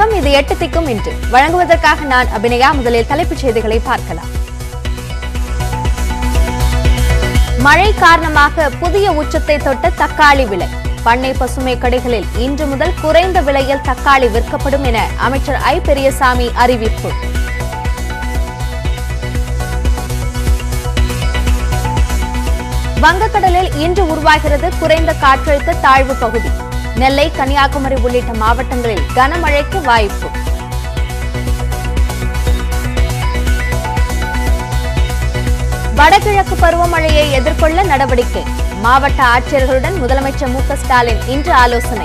வணக்கம் இது எட்டு திக்கும் இன்று வழங்குவதற்காக நான் அபிநயா முதலில் தலைப்புச் செய்திகளை பார்க்கலாம் மழை காரணமாக புதிய உச்சத்தை தொட்ட தக்காளி விலை பண்ணை பசுமை கடைகளில் இன்று முதல் குறைந்த விலையில் தக்காளி விற்கப்படும் என அமைச்சர் ஐ பெரியசாமி அறிவிப்பு வங்கக்கடலில் இன்று உருவாகிறது குறைந்த காற்றழுத்த தாழ்வு பகுதி நெல்லை கன்னியாகுமரி உள்ளிட்ட மாவட்டங்களில் கனமழைக்கு வாய்ப்பு வடகிழக்கு பருவமழையை எதிர்கொள்ள நடவடிக்கை மாவட்ட ஆட்சியர்களுடன் முதலமைச்சர் மு க ஸ்டாலின் இன்று ஆலோசனை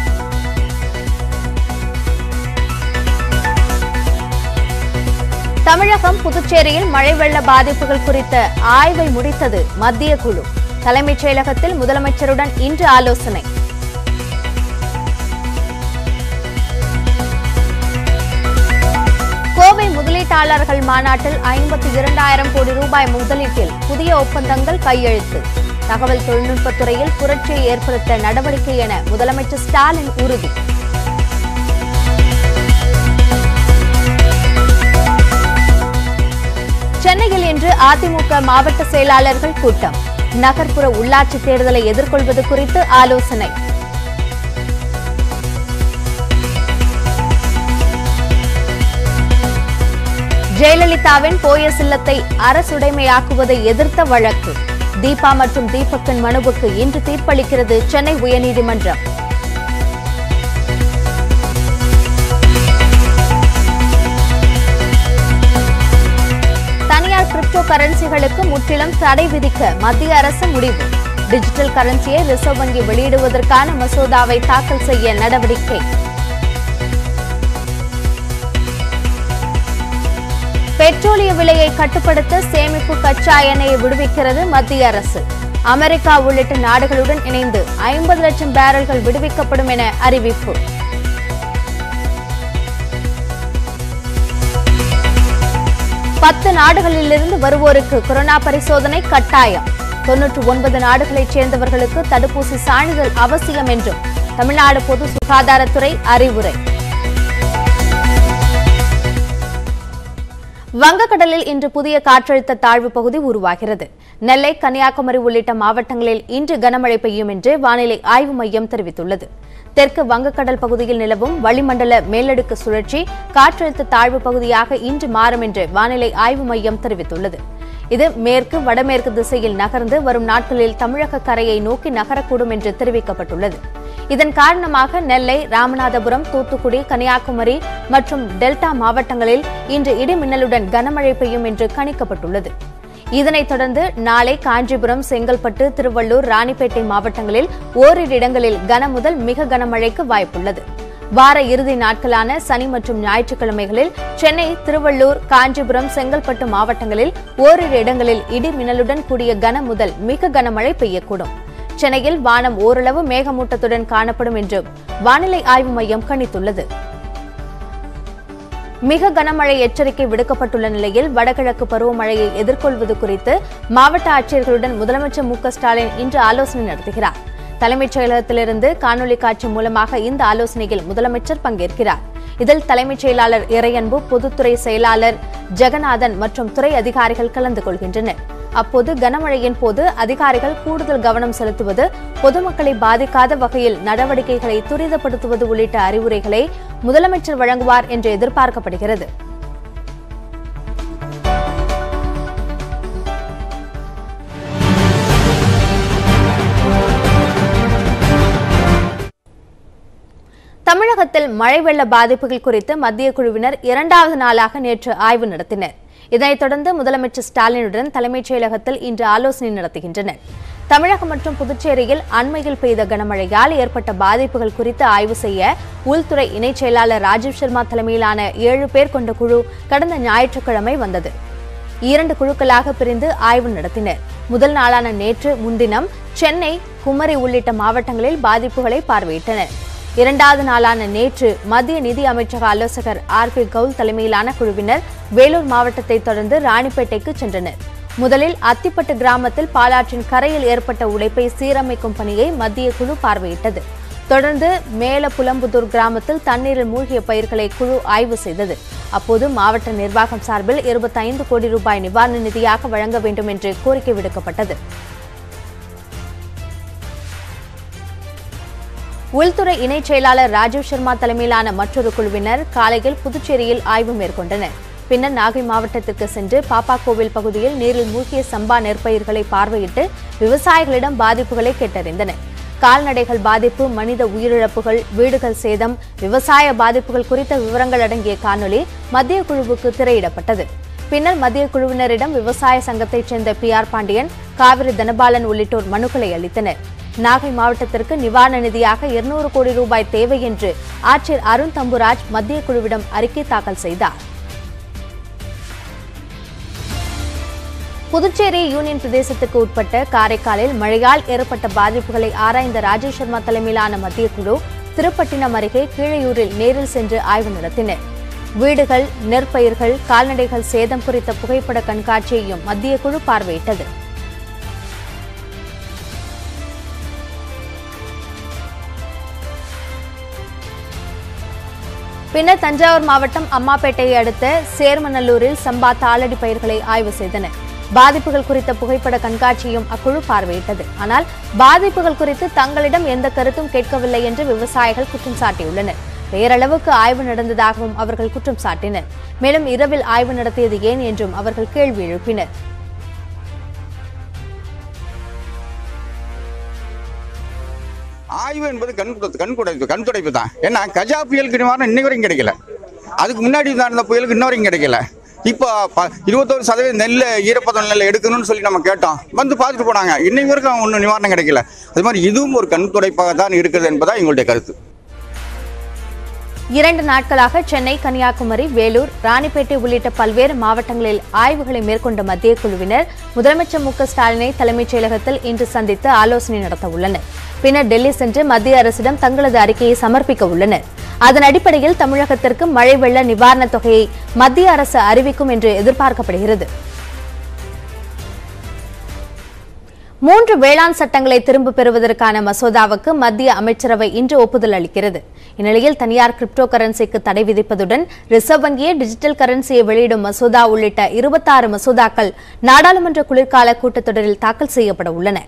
தமிழகம் புதுச்சேரியில் மழை வெள்ள பாதிப்புகள் குறித்த ஆய்வை முடித்தது மத்திய குழு தலைமைச் செயலகத்தில் முதலமைச்சருடன் இன்று ஆலோசனை கோவை முதலீட்டாளர்கள் மாநாட்டில் ஐம்பத்தி இரண்டாயிரம் கோடி ரூபாய் முதலீட்டில் புதிய ஒப்பந்தங்கள் கையெழுத்து தகவல் தொழில்நுட்பத்துறையில் புரட்சியை ஏற்படுத்த நடவடிக்கை என முதலமைச்சர் ஸ்டாலின் உறுதி சென்னையில் இன்று அதிமுக மாவட்ட செயலாளர்கள் கூட்டம் நகர்ப்புற உள்ளாட்சி தேர்தலை எதிர்கொள்வது குறித்து ஆலோசனை ஜெயலலிதாவின் போயஸ் இல்லத்தை அரசுடைமையாக்குவதை எதிர்த்த வழக்கு தீபா மற்றும் தீபக்கின் மனுவுக்கு இன்று தீர்ப்பளிக்கிறது சென்னை உயர்நீதிமன்றம் தனியார் கிரிப்டோ கரன்சிகளுக்கு முற்றிலும் தடை விதிக்க மத்திய அரசு முடிவு டிஜிட்டல் கரன்சியை ரிசர்வ் வங்கி வெளியிடுவதற்கான மசோதாவை தாக்கல் செய்ய நடவடிக்கை பெட்ரோலிய விலையை கட்டுப்படுத்த சேமிப்பு கச்சா எண்ணெயை விடுவிக்கிறது மத்திய அரசு அமெரிக்கா உள்ளிட்ட நாடுகளுடன் இணைந்து ஐம்பது லட்சம் பேரல்கள் விடுவிக்கப்படும் என அறிவிப்பு பத்து நாடுகளிலிருந்து வருவோருக்கு கொரோனா பரிசோதனை கட்டாயம் தொன்னூற்று ஒன்பது நாடுகளைச் சேர்ந்தவர்களுக்கு தடுப்பூசி சான்றிதழ் அவசியம் என்றும் தமிழ்நாடு பொது சுகாதாரத்துறை அறிவுரை வங்கக்கடலில் இன்று புதிய காற்றழுத்த தாழ்வு பகுதி உருவாகிறது நெல்லை கன்னியாகுமரி உள்ளிட்ட மாவட்டங்களில் இன்று கனமழை பெய்யும் என்று வானிலை ஆய்வு மையம் தெரிவித்துள்ளது தெற்கு வங்கக்கடல் பகுதியில் நிலவும் வளிமண்டல மேலடுக்கு சுழற்சி காற்றழுத்த தாழ்வு பகுதியாக இன்று மாறும் என்று வானிலை ஆய்வு மையம் தெரிவித்துள்ளது இது மேற்கு வடமேற்கு திசையில் நகர்ந்து வரும் நாட்களில் தமிழக கரையை நோக்கி நகரக்கூடும் என்று தெரிவிக்கப்பட்டுள்ளது இதன் காரணமாக நெல்லை ராமநாதபுரம் தூத்துக்குடி கன்னியாகுமரி மற்றும் டெல்டா மாவட்டங்களில் இன்று இடிமின்னலுடன் கனமழை பெய்யும் என்று கணிக்கப்பட்டுள்ளது இதனைத் தொடர்ந்து நாளை காஞ்சிபுரம் செங்கல்பட்டு திருவள்ளூர் ராணிப்பேட்டை மாவட்டங்களில் ஓரிரு இடங்களில் கன முதல் மிக கனமழைக்கு வாய்ப்புள்ளது வார இறுதி நாட்களான சனி மற்றும் ஞாயிற்றுக்கிழமைகளில் சென்னை திருவள்ளூர் காஞ்சிபுரம் செங்கல்பட்டு மாவட்டங்களில் ஓரிரு இடங்களில் இடி மின்னலுடன் கூடிய கன முதல் மிக கனமழை பெய்யக்கூடும் சென்னையில் வானம் ஓரளவு மேகமூட்டத்துடன் காணப்படும் என்று வானிலை ஆய்வு மையம் கணித்துள்ளது மிக கனமழை எச்சரிக்கை விடுக்கப்பட்டுள்ள நிலையில் வடகிழக்கு பருவமழையை எதிர்கொள்வது குறித்து மாவட்ட ஆட்சியர்களுடன் முதலமைச்சர் மு க ஸ்டாலின் இன்று ஆலோசனை நடத்துகிறார் தலைமைச் செயலகத்திலிருந்து காணொலி காட்சி மூலமாக இந்த ஆலோசனையில் முதலமைச்சர் பங்கேற்கிறார் இதில் தலைமைச் செயலாளர் இறையன்பு பொதுத்துறை செயலாளர் ஜெகநாதன் மற்றும் துறை அதிகாரிகள் கலந்து கொள்கின்றனர் அப்போது கனமழையின் போது அதிகாரிகள் கூடுதல் கவனம் செலுத்துவது பொதுமக்களை பாதிக்காத வகையில் நடவடிக்கைகளை துரிதப்படுத்துவது உள்ளிட்ட அறிவுரைகளை முதலமைச்சர் வழங்குவார் என்று எதிர்பார்க்கப்படுகிறது தமிழகத்தில் மழை வெள்ள பாதிப்புகள் குறித்து மத்திய குழுவினர் இரண்டாவது நாளாக நேற்று ஆய்வு நடத்தினர் இதனைத் தொடர்ந்து முதலமைச்சர் ஸ்டாலினுடன் தலைமைச் செயலகத்தில் இன்று ஆலோசனை நடத்துகின்றனர் தமிழகம் மற்றும் புதுச்சேரியில் அண்மையில் பெய்த கனமழையால் ஏற்பட்ட பாதிப்புகள் குறித்து ஆய்வு செய்ய உள்துறை இணைச் செயலாளர் ராஜீவ் சர்மா தலைமையிலான ஏழு பேர் கொண்ட குழு கடந்த ஞாயிற்றுக்கிழமை வந்தது இரண்டு குழுக்களாக பிரிந்து ஆய்வு நடத்தினர் முதல் நாளான நேற்று முன்தினம் சென்னை குமரி உள்ளிட்ட மாவட்டங்களில் பாதிப்புகளை பார்வையிட்டனர் இரண்டாவது நாளான நேற்று மத்திய நிதி அமைச்சக ஆலோசகர் ஆர் பி கவுல் தலைமையிலான குழுவினர் வேலூர் மாவட்டத்தை தொடர்ந்து ராணிப்பேட்டைக்கு சென்றனர் முதலில் அத்திப்பட்டு கிராமத்தில் பாலாற்றின் கரையில் ஏற்பட்ட உடைப்பை சீரமைக்கும் பணியை மத்திய குழு பார்வையிட்டது தொடர்ந்து மேல புலம்புதூர் கிராமத்தில் தண்ணீரில் மூழ்கிய பயிர்களை குழு ஆய்வு செய்தது அப்போது மாவட்ட நிர்வாகம் சார்பில் இருபத்தைந்து கோடி ரூபாய் நிவாரண நிதியாக வழங்க வேண்டும் என்று கோரிக்கை விடுக்கப்பட்டது உள்துறை இணைச் செயலாளர் ராஜீவ் சர்மா தலைமையிலான மற்றொரு குழுவினர் காலையில் புதுச்சேரியில் ஆய்வு மேற்கொண்டனர் பின்னர் நாகை மாவட்டத்திற்கு சென்று பாப்பாக்கோவில் பகுதியில் நீரில் மூழ்கிய சம்பா நெற்பயிர்களை பார்வையிட்டு விவசாயிகளிடம் பாதிப்புகளை கேட்டறிந்தனர் கால்நடைகள் பாதிப்பு மனித உயிரிழப்புகள் வீடுகள் சேதம் விவசாய பாதிப்புகள் குறித்த விவரங்கள் அடங்கிய காணொலி மத்திய குழுவுக்கு திரையிடப்பட்டது பின்னர் மத்திய குழுவினரிடம் விவசாய சங்கத்தைச் சேர்ந்த பி ஆர் பாண்டியன் காவிரி தனபாலன் உள்ளிட்டோர் மனுக்களை அளித்தனர் நாகை மாவட்டத்திற்கு நிவாரண நிதியாக இருநூறு கோடி ரூபாய் தேவை என்று ஆட்சியர் அருண் தம்புராஜ் மத்திய குழுவிடம் அறிக்கை தாக்கல் செய்தார் புதுச்சேரி யூனியன் பிரதேசத்துக்கு உட்பட்ட காரைக்காலில் மழையால் ஏற்பட்ட பாதிப்புகளை ஆராய்ந்த ராஜேஷ் சர்மா தலைமையிலான மத்திய குழு திருப்பட்டினம் அருகே கீழையூரில் நேரில் சென்று ஆய்வு நடத்தினர் வீடுகள் நெற்பயிர்கள் கால்நடைகள் சேதம் குறித்த புகைப்பட கண்காட்சியையும் மத்திய குழு பார்வையிட்டது பின்னர் தஞ்சாவூர் மாவட்டம் அம்மாப்பேட்டையை அடுத்த சேர்மநல்லூரில் சம்பா தாளடி பயிர்களை ஆய்வு செய்தனர் பாதிப்புகள் குறித்த புகைப்பட கண்காட்சியும் அக்குழு பார்வையிட்டது ஆனால் பாதிப்புகள் குறித்து தங்களிடம் எந்த கருத்தும் கேட்கவில்லை என்று விவசாயிகள் குற்றம் சாட்டியுள்ளனர் பேரளவுக்கு ஆய்வு நடந்ததாகவும் அவர்கள் குற்றம் சாட்டினர் மேலும் இரவில் ஆய்வு நடத்தியது ஏன் என்றும் அவர்கள் கேள்வி எழுப்பினர் ஆய்வு என்பது கண் கண் துடைப்பு கண் துடைப்பு தான் ஏன்னா கஜா புயலுக்கு நிவாரணம் இன்னை வரைக்கும் கிடைக்கல அதுக்கு முன்னாடி நடந்த புயலுக்கு இன்ன வரைக்கும் கிடைக்கல இப்போ ப- இருபத்தோரு சதவீதம் நெல் ஈரப்பதம் நெல் எடுக்கணும்னு சொல்லி நம்ம கேட்டோம் வந்து பார்த்துட்டு போனாங்க இன்னை வரைக்கும் ஒன்றும் நிவாரணம் கிடைக்கல அது மாதிரி இதுவும் ஒரு கண் துடைப்பாக தான் இருக்குது என்பதா எங்களுடைய கருத்து இரண்டு நாட்களாக சென்னை கன்னியாகுமரி வேலூர் ராணிப்பேட்டை உள்ளிட்ட பல்வேறு மாவட்டங்களில் ஆய்வுகளை மேற்கொண்ட மத்திய குழுவினர் முதலமைச்சர் மு க ஸ்டாலினை தலைமைச் செயலகத்தில் இன்று சந்தித்து ஆலோசனை நடத்த உள்ளனர் பின்னர் டெல்லி சென்று மத்திய அரசிடம் தங்களது அறிக்கையை சமர்ப்பிக்க உள்ளனர் அதன் அடிப்படையில் தமிழகத்திற்கு மழை வெள்ள நிவாரணத் தொகையை மத்திய அரசு அறிவிக்கும் என்று எதிர்பார்க்கப்படுகிறது மூன்று வேளாண் சட்டங்களை திரும்பப் பெறுவதற்கான மசோதாவுக்கு மத்திய அமைச்சரவை இன்று ஒப்புதல் அளிக்கிறது இந்நிலையில் தனியார் கிரிப்டோ கரன்சிக்கு தடை விதிப்பதுடன் ரிசர்வ் வங்கியே டிஜிட்டல் கரன்சியை வெளியிடும் மசோதா உள்ளிட்ட இருபத்தாறு மசோதாக்கள் நாடாளுமன்ற குளிர்கால கூட்டத்தொடரில் தாக்கல் செய்யப்பட உள்ளன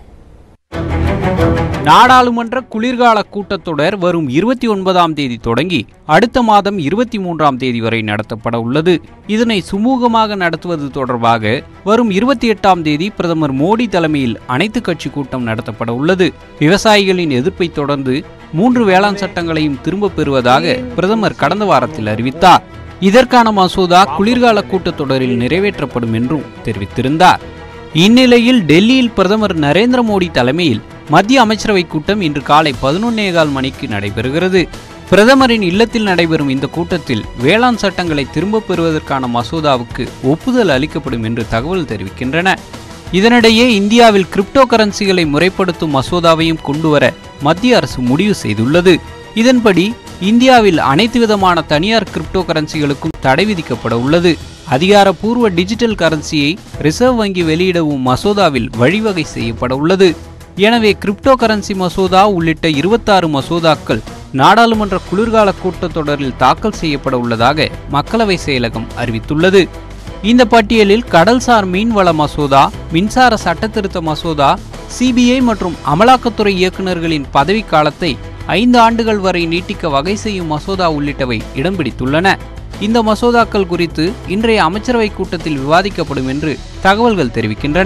நாடாளுமன்ற குளிர்கால கூட்டத்தொடர் வரும் இருபத்தி ஒன்பதாம் தேதி தொடங்கி அடுத்த மாதம் இருபத்தி மூன்றாம் தேதி வரை நடத்தப்பட உள்ளது இதனை சுமூகமாக நடத்துவது தொடர்பாக வரும் இருபத்தி எட்டாம் தேதி பிரதமர் மோடி தலைமையில் அனைத்து கட்சி கூட்டம் நடத்தப்பட உள்ளது விவசாயிகளின் எதிர்ப்பை தொடர்ந்து மூன்று வேளாண் சட்டங்களையும் திரும்பப் பெறுவதாக பிரதமர் கடந்த வாரத்தில் அறிவித்தார் இதற்கான மசோதா குளிர்கால கூட்டத்தொடரில் நிறைவேற்றப்படும் என்றும் தெரிவித்திருந்தார் இந்நிலையில் டெல்லியில் பிரதமர் நரேந்திர மோடி தலைமையில் மத்திய அமைச்சரவை கூட்டம் இன்று காலை பதினொன்னே கால் மணிக்கு நடைபெறுகிறது பிரதமரின் இல்லத்தில் நடைபெறும் இந்த கூட்டத்தில் வேளாண் சட்டங்களை திரும்பப் பெறுவதற்கான மசோதாவுக்கு ஒப்புதல் அளிக்கப்படும் என்று தகவல் தெரிவிக்கின்றன இதனிடையே இந்தியாவில் கிரிப்டோ கரன்சிகளை முறைப்படுத்தும் மசோதாவையும் கொண்டுவர மத்திய அரசு முடிவு செய்துள்ளது இதன்படி இந்தியாவில் அனைத்து விதமான தனியார் கிரிப்டோ கரன்சிகளுக்கும் தடை விதிக்கப்பட உள்ளது அதிகாரப்பூர்வ டிஜிட்டல் கரன்சியை ரிசர்வ் வங்கி வெளியிடவும் மசோதாவில் வழிவகை செய்யப்பட உள்ளது எனவே கிரிப்டோ கரன்சி மசோதா உள்ளிட்ட இருபத்தாறு மசோதாக்கள் நாடாளுமன்ற குளிர்கால கூட்டத்தொடரில் தாக்கல் செய்யப்பட உள்ளதாக மக்களவை செயலகம் அறிவித்துள்ளது இந்த பட்டியலில் கடல்சார் மீன்வள மசோதா மின்சார சட்டத்திருத்த மசோதா சிபிஐ மற்றும் அமலாக்கத்துறை இயக்குநர்களின் பதவிக்காலத்தை ஐந்து ஆண்டுகள் வரை நீட்டிக்க வகை செய்யும் மசோதா உள்ளிட்டவை இடம் பிடித்துள்ளன இந்த மசோதாக்கள் குறித்து இன்றைய அமைச்சரவை கூட்டத்தில் விவாதிக்கப்படும் என்று தகவல்கள் தெரிவிக்கின்றன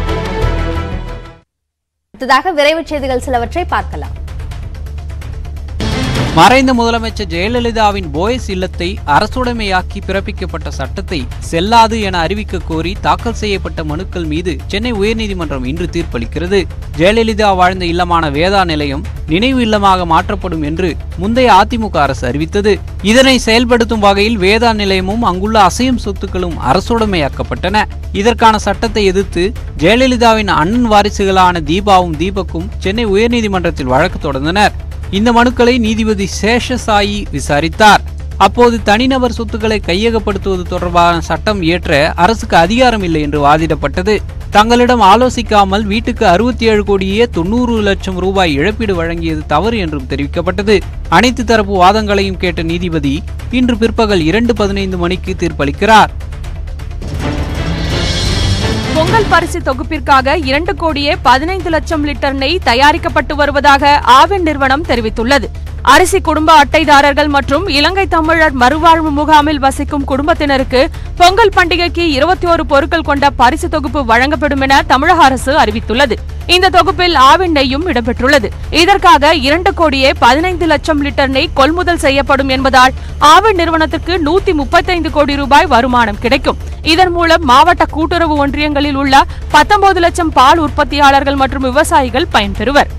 அடுத்ததாக விரைவுச் செய்திகள் சிலவற்றை பார்க்கலாம் மறைந்த முதலமைச்சர் ஜெயலலிதாவின் போயஸ் இல்லத்தை அரசுடைமையாக்கி பிறப்பிக்கப்பட்ட சட்டத்தை செல்லாது என அறிவிக்க கோரி தாக்கல் செய்யப்பட்ட மனுக்கள் மீது சென்னை உயர்நீதிமன்றம் இன்று தீர்ப்பளிக்கிறது ஜெயலலிதா வாழ்ந்த இல்லமான வேதா நிலையம் நினைவு இல்லமாக மாற்றப்படும் என்று முந்தைய அதிமுக அரசு அறிவித்தது இதனை செயல்படுத்தும் வகையில் வேதா நிலையமும் அங்குள்ள அசையும் சொத்துக்களும் அரசுடைமையாக்கப்பட்டன இதற்கான சட்டத்தை எதிர்த்து ஜெயலலிதாவின் அண்ணன் வாரிசுகளான தீபாவும் தீபக்கும் சென்னை உயர்நீதிமன்றத்தில் வழக்கு தொடர்ந்தனர் இந்த மனுக்களை நீதிபதி சேஷசாயி விசாரித்தார் அப்போது தனிநபர் சொத்துக்களை கையகப்படுத்துவது தொடர்பான சட்டம் இயற்ற அரசுக்கு அதிகாரம் இல்லை என்று வாதிடப்பட்டது தங்களிடம் ஆலோசிக்காமல் வீட்டுக்கு அறுபத்தி ஏழு கோடியே தொண்ணூறு லட்சம் ரூபாய் இழப்பீடு வழங்கியது தவறு என்றும் தெரிவிக்கப்பட்டது அனைத்து தரப்பு வாதங்களையும் கேட்ட நீதிபதி இன்று பிற்பகல் இரண்டு பதினைந்து மணிக்கு தீர்ப்பளிக்கிறார் பொங்கல் பரிசு தொகுப்பிற்காக இரண்டு கோடியே பதினைந்து லட்சம் லிட்டர் நெய் தயாரிக்கப்பட்டு வருவதாக ஆவின் நிறுவனம் தெரிவித்துள்ளது அரிசி குடும்ப அட்டைதாரர்கள் மற்றும் இலங்கை தமிழர் மறுவாழ்வு முகாமில் வசிக்கும் குடும்பத்தினருக்கு பொங்கல் பண்டிகைக்கு இருபத்தி ஒரு பொருட்கள் கொண்ட பரிசு தொகுப்பு வழங்கப்படும் என தமிழக அரசு அறிவித்துள்ளது இந்த தொகுப்பில் ஆவின் நெய்யும் இடம்பெற்றுள்ளது இதற்காக இரண்டு கோடியே பதினைந்து லட்சம் லிட்டர் நெய் கொள்முதல் செய்யப்படும் என்பதால் ஆவின் நிறுவனத்திற்கு நூத்தி முப்பத்தைந்து கோடி ரூபாய் வருமானம் கிடைக்கும் இதன் மூலம் மாவட்ட கூட்டுறவு ஒன்றியங்களில் உள்ள பத்தொன்பது லட்சம் பால் உற்பத்தியாளர்கள் மற்றும் விவசாயிகள் பயன்பெறுவர்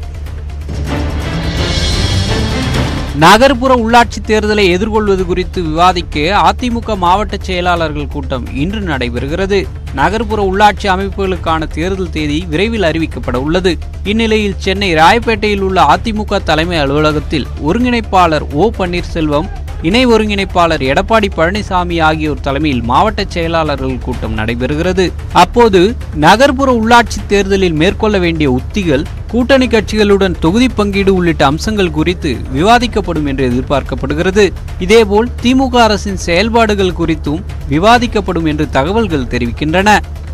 நகர்ப்புற உள்ளாட்சி தேர்தலை எதிர்கொள்வது குறித்து விவாதிக்க அதிமுக மாவட்ட செயலாளர்கள் கூட்டம் இன்று நடைபெறுகிறது நகர்ப்புற உள்ளாட்சி அமைப்புகளுக்கான தேர்தல் தேதி விரைவில் அறிவிக்கப்பட உள்ளது இந்நிலையில் சென்னை ராயப்பேட்டையில் உள்ள அதிமுக தலைமை அலுவலகத்தில் ஒருங்கிணைப்பாளர் ஓ பன்னீர்செல்வம் இணை ஒருங்கிணைப்பாளர் எடப்பாடி பழனிசாமி ஆகியோர் தலைமையில் மாவட்ட செயலாளர்கள் கூட்டம் நடைபெறுகிறது அப்போது நகர்ப்புற உள்ளாட்சி தேர்தலில் மேற்கொள்ள வேண்டிய உத்திகள் கூட்டணி கட்சிகளுடன் தொகுதி பங்கீடு உள்ளிட்ட அம்சங்கள் குறித்து விவாதிக்கப்படும் என்று எதிர்பார்க்கப்படுகிறது இதேபோல் திமுக அரசின் செயல்பாடுகள் குறித்தும் விவாதிக்கப்படும் என்று தகவல்கள் தெரிவிக்கின்றன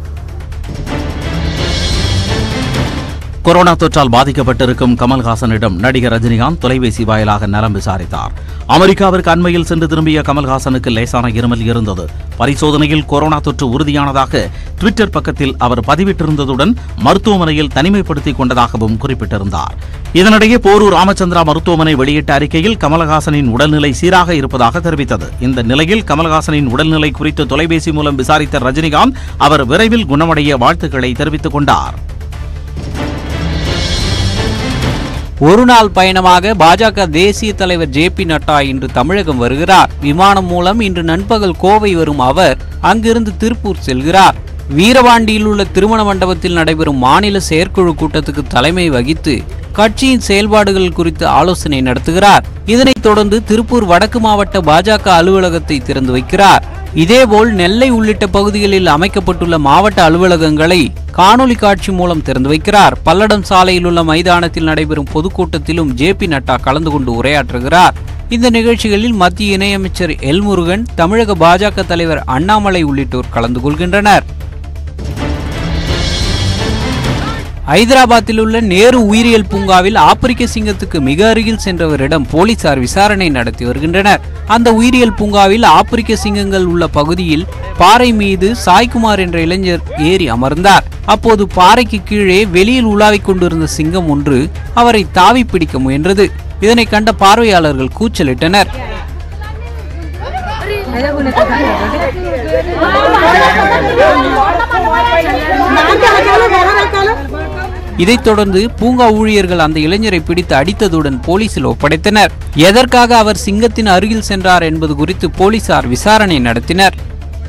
கொரோனா தொற்றால் பாதிக்கப்பட்டிருக்கும் கமல்ஹாசனிடம் நடிகர் ரஜினிகாந்த் தொலைபேசி வாயிலாக நலம் விசாரித்தார் அமெரிக்காவிற்கு அண்மையில் சென்று திரும்பிய கமல்ஹாசனுக்கு லேசான இருமல் இருந்தது பரிசோதனையில் கொரோனா தொற்று உறுதியானதாக ட்விட்டர் பக்கத்தில் அவர் பதிவிட்டிருந்ததுடன் மருத்துவமனையில் தனிமைப்படுத்திக் கொண்டதாகவும் குறிப்பிட்டிருந்தார் இதனிடையே போரூர் ராமச்சந்திரா மருத்துவமனை வெளியிட்ட அறிக்கையில் கமலஹாசனின் உடல்நிலை சீராக இருப்பதாக தெரிவித்தது இந்த நிலையில் கமலஹாசனின் உடல்நிலை குறித்து தொலைபேசி மூலம் விசாரித்த ரஜினிகாந்த் அவர் விரைவில் குணமடைய வாழ்த்துக்களை தெரிவித்துக் கொண்டார் ஒரு நாள் பயணமாக பாஜக தேசிய தலைவர் ஜே பி நட்டா இன்று தமிழகம் வருகிறார் விமானம் மூலம் இன்று நண்பகல் கோவை வரும் அவர் அங்கிருந்து திருப்பூர் செல்கிறார் வீரவாண்டியில் உள்ள திருமண மண்டபத்தில் நடைபெறும் மாநில செயற்குழு கூட்டத்துக்கு தலைமை வகித்து கட்சியின் செயல்பாடுகள் குறித்து ஆலோசனை நடத்துகிறார் இதனைத் தொடர்ந்து திருப்பூர் வடக்கு மாவட்ட பாஜக அலுவலகத்தை திறந்து வைக்கிறார் இதேபோல் நெல்லை உள்ளிட்ட பகுதிகளில் அமைக்கப்பட்டுள்ள மாவட்ட அலுவலகங்களை காணொலி காட்சி மூலம் திறந்து வைக்கிறார் பல்லடம் சாலையில் உள்ள மைதானத்தில் நடைபெறும் பொதுக்கூட்டத்திலும் ஜே பி நட்டா கலந்து கொண்டு உரையாற்றுகிறார் இந்த நிகழ்ச்சிகளில் மத்திய இணையமைச்சர் எல் முருகன் தமிழக பாஜக தலைவர் அண்ணாமலை உள்ளிட்டோர் கலந்து கொள்கின்றனர் ஐதராபாத்தில் உள்ள நேரு உயிரியல் பூங்காவில் ஆப்பிரிக்க சிங்கத்துக்கு மிக அருகில் சென்றவரிடம் போலீசார் விசாரணை நடத்தி வருகின்றனர் அந்த உயிரியல் பூங்காவில் ஆப்பிரிக்க சிங்கங்கள் உள்ள பகுதியில் பாறை மீது சாய்குமார் என்ற இளைஞர் ஏறி அமர்ந்தார் அப்போது பாறைக்கு கீழே வெளியில் உலாவிக் கொண்டிருந்த சிங்கம் ஒன்று அவரை தாவி பிடிக்க முயன்றது இதனை கண்ட பார்வையாளர்கள் கூச்சலிட்டனர் இதைத் தொடர்ந்து பூங்கா ஊழியர்கள் அந்த இளைஞரை பிடித்து அடித்ததுடன் போலீசில் ஒப்படைத்தனர் எதற்காக அவர் சிங்கத்தின் அருகில் சென்றார் என்பது குறித்து போலீசார் விசாரணை நடத்தினர்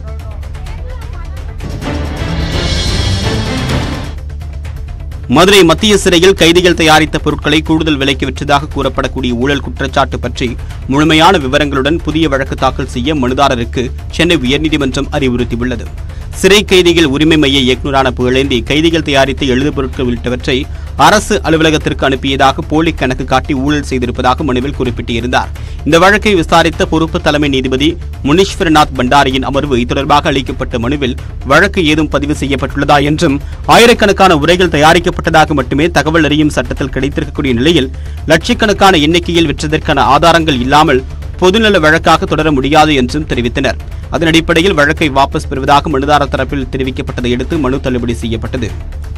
மதுரை மத்திய சிறையில் கைதிகள் தயாரித்த பொருட்களை கூடுதல் விலைக்கு விற்றதாக கூறப்படக்கூடிய ஊழல் குற்றச்சாட்டு பற்றி முழுமையான விவரங்களுடன் புதிய வழக்கு தாக்கல் செய்ய மனுதாரருக்கு சென்னை உயர்நீதிமன்றம் அறிவுறுத்தியுள்ளது சிறை கைதிகள் உரிமை மைய இயக்குநரான புகழேந்தி கைதிகள் தயாரித்த எழுது பொருட்கள் உள்ளிட்டவற்றை அரசு அலுவலகத்திற்கு அனுப்பியதாக போலி கணக்கு காட்டி ஊழல் செய்திருப்பதாக மனுவில் குறிப்பிட்டிருந்தார் இந்த வழக்கை விசாரித்த பொறுப்பு தலைமை நீதிபதி முனீஸ்வரநாத் பண்டாரியின் அமர்வு இது தொடர்பாக அளிக்கப்பட்ட மனுவில் வழக்கு ஏதும் பதிவு செய்யப்பட்டுள்ளதா என்றும் ஆயிரக்கணக்கான உரைகள் தயாரிக்கப்பட்டதாக மட்டுமே தகவல் அறியும் சட்டத்தில் கிடைத்திருக்கக்கூடிய நிலையில் லட்சக்கணக்கான எண்ணிக்கையில் விற்றதற்கான ஆதாரங்கள் இல்லாமல் பொதுநல வழக்காக தொடர முடியாது என்றும் தெரிவித்தனர் அதன் அடிப்படையில் வழக்கை வாபஸ் பெறுவதாக மனுதாரர் தரப்பில் தெரிவிக்கப்பட்டதை அடுத்து மனு தள்ளுபடி செய்யப்பட்டது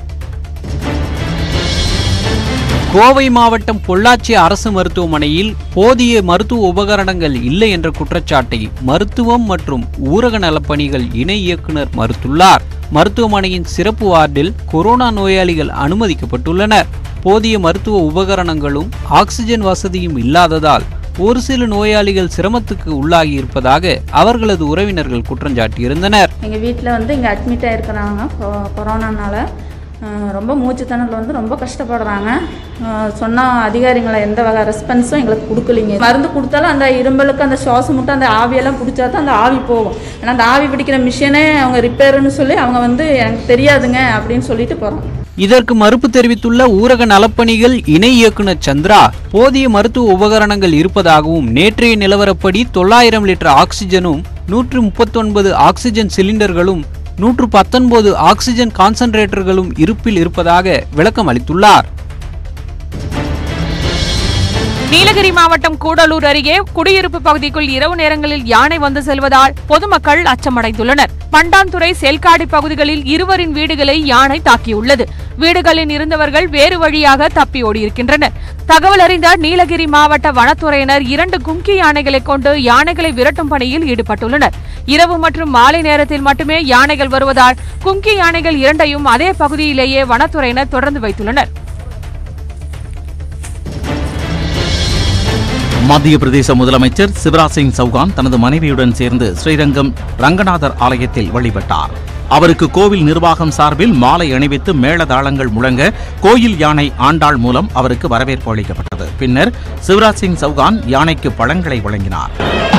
கோவை மாவட்டம் பொள்ளாச்சி அரசு மருத்துவமனையில் போதிய மருத்துவ உபகரணங்கள் இல்லை என்ற குற்றச்சாட்டை மருத்துவம் மற்றும் ஊரக நலப்பணிகள் இணை இயக்குனர் மறுத்துள்ளார் மருத்துவமனையின் சிறப்பு வார்டில் கொரோனா நோயாளிகள் அனுமதிக்கப்பட்டுள்ளனர் போதிய மருத்துவ உபகரணங்களும் ஆக்சிஜன் வசதியும் இல்லாததால் ஒரு சில நோயாளிகள் சிரமத்துக்கு உள்ளாகி இருப்பதாக அவர்களது உறவினர்கள் குற்றஞ்சாட்டியிருந்தனர் எங்கள் வீட்டில் வந்து இங்கே அட்மிட் ஆகிருக்கிறாங்க கொரோனானால அஹ் ரொம்ப மூச்சுத்திணறல் வந்து ரொம்ப கஷ்டப்படுறாங்க சொன்னால் அதிகாரிங்களை எந்த வகை ரெஸ்பான்ஸும் எங்களுக்கு கொடுக்கலிங்க மருந்து கொடுத்தாலும் அந்த இரும்பலுக்கு அந்த சுவாசம் மட்டும் அந்த ஆவியெல்லாம் பிடிச்சா தான் அந்த ஆவி போகும் ஆனால் அந்த ஆவி பிடிக்கிற மிஷினே அவங்க ரிப்பேருன்னு சொல்லி அவங்க வந்து எனக்கு தெரியாதுங்க அப்படின்னு சொல்லிட்டு போகிறாங்க இதற்கு மறுப்பு தெரிவித்துள்ள ஊரக நலப்பணிகள் இணை இயக்குனர் சந்திரா போதிய மருத்துவ உபகரணங்கள் இருப்பதாகவும் நேற்றைய நிலவரப்படி தொள்ளாயிரம் லிட்டர் ஆக்சிஜனும் நூற்று முப்பத்தொன்பது ஆக்சிஜன் சிலிண்டர்களும் நூற்று பத்தொன்பது ஆக்சிஜன் கான்சன்ட்ரேட்டர்களும் இருப்பில் இருப்பதாக விளக்கம் அளித்துள்ளார் நீலகிரி மாவட்டம் கூடலூர் அருகே குடியிருப்பு பகுதிக்குள் இரவு நேரங்களில் யானை வந்து செல்வதால் பொதுமக்கள் அச்சமடைந்துள்ளனர் பண்டான்துறை செல்காடி பகுதிகளில் இருவரின் வீடுகளை யானை தாக்கியுள்ளது வீடுகளில் இருந்தவர்கள் வேறு வழியாக தப்பி ஓடியிருக்கின்றனர் தகவல் அறிந்த நீலகிரி மாவட்ட வனத்துறையினர் இரண்டு கும்கி யானைகளை கொண்டு யானைகளை விரட்டும் பணியில் ஈடுபட்டுள்ளனர் இரவு மற்றும் மாலை நேரத்தில் மட்டுமே யானைகள் வருவதால் கும்கி யானைகள் இரண்டையும் அதே பகுதியிலேயே வனத்துறையினர் தொடர்ந்து வைத்துள்ளனர் மத்திய பிரதேச முதலமைச்சர் சிவராஜ் சிங் சௌகான் தனது மனைவியுடன் சேர்ந்து ஸ்ரீரங்கம் ரங்கநாதர் ஆலயத்தில் வழிபட்டார் அவருக்கு கோவில் நிர்வாகம் சார்பில் மாலை அணிவித்து மேளதாளங்கள் முழங்க கோயில் யானை ஆண்டாள் மூலம் அவருக்கு வரவேற்பு அளிக்கப்பட்டது பின்னர் சிவராஜ் சிங் சௌகான் யானைக்கு பழங்களை வழங்கினார்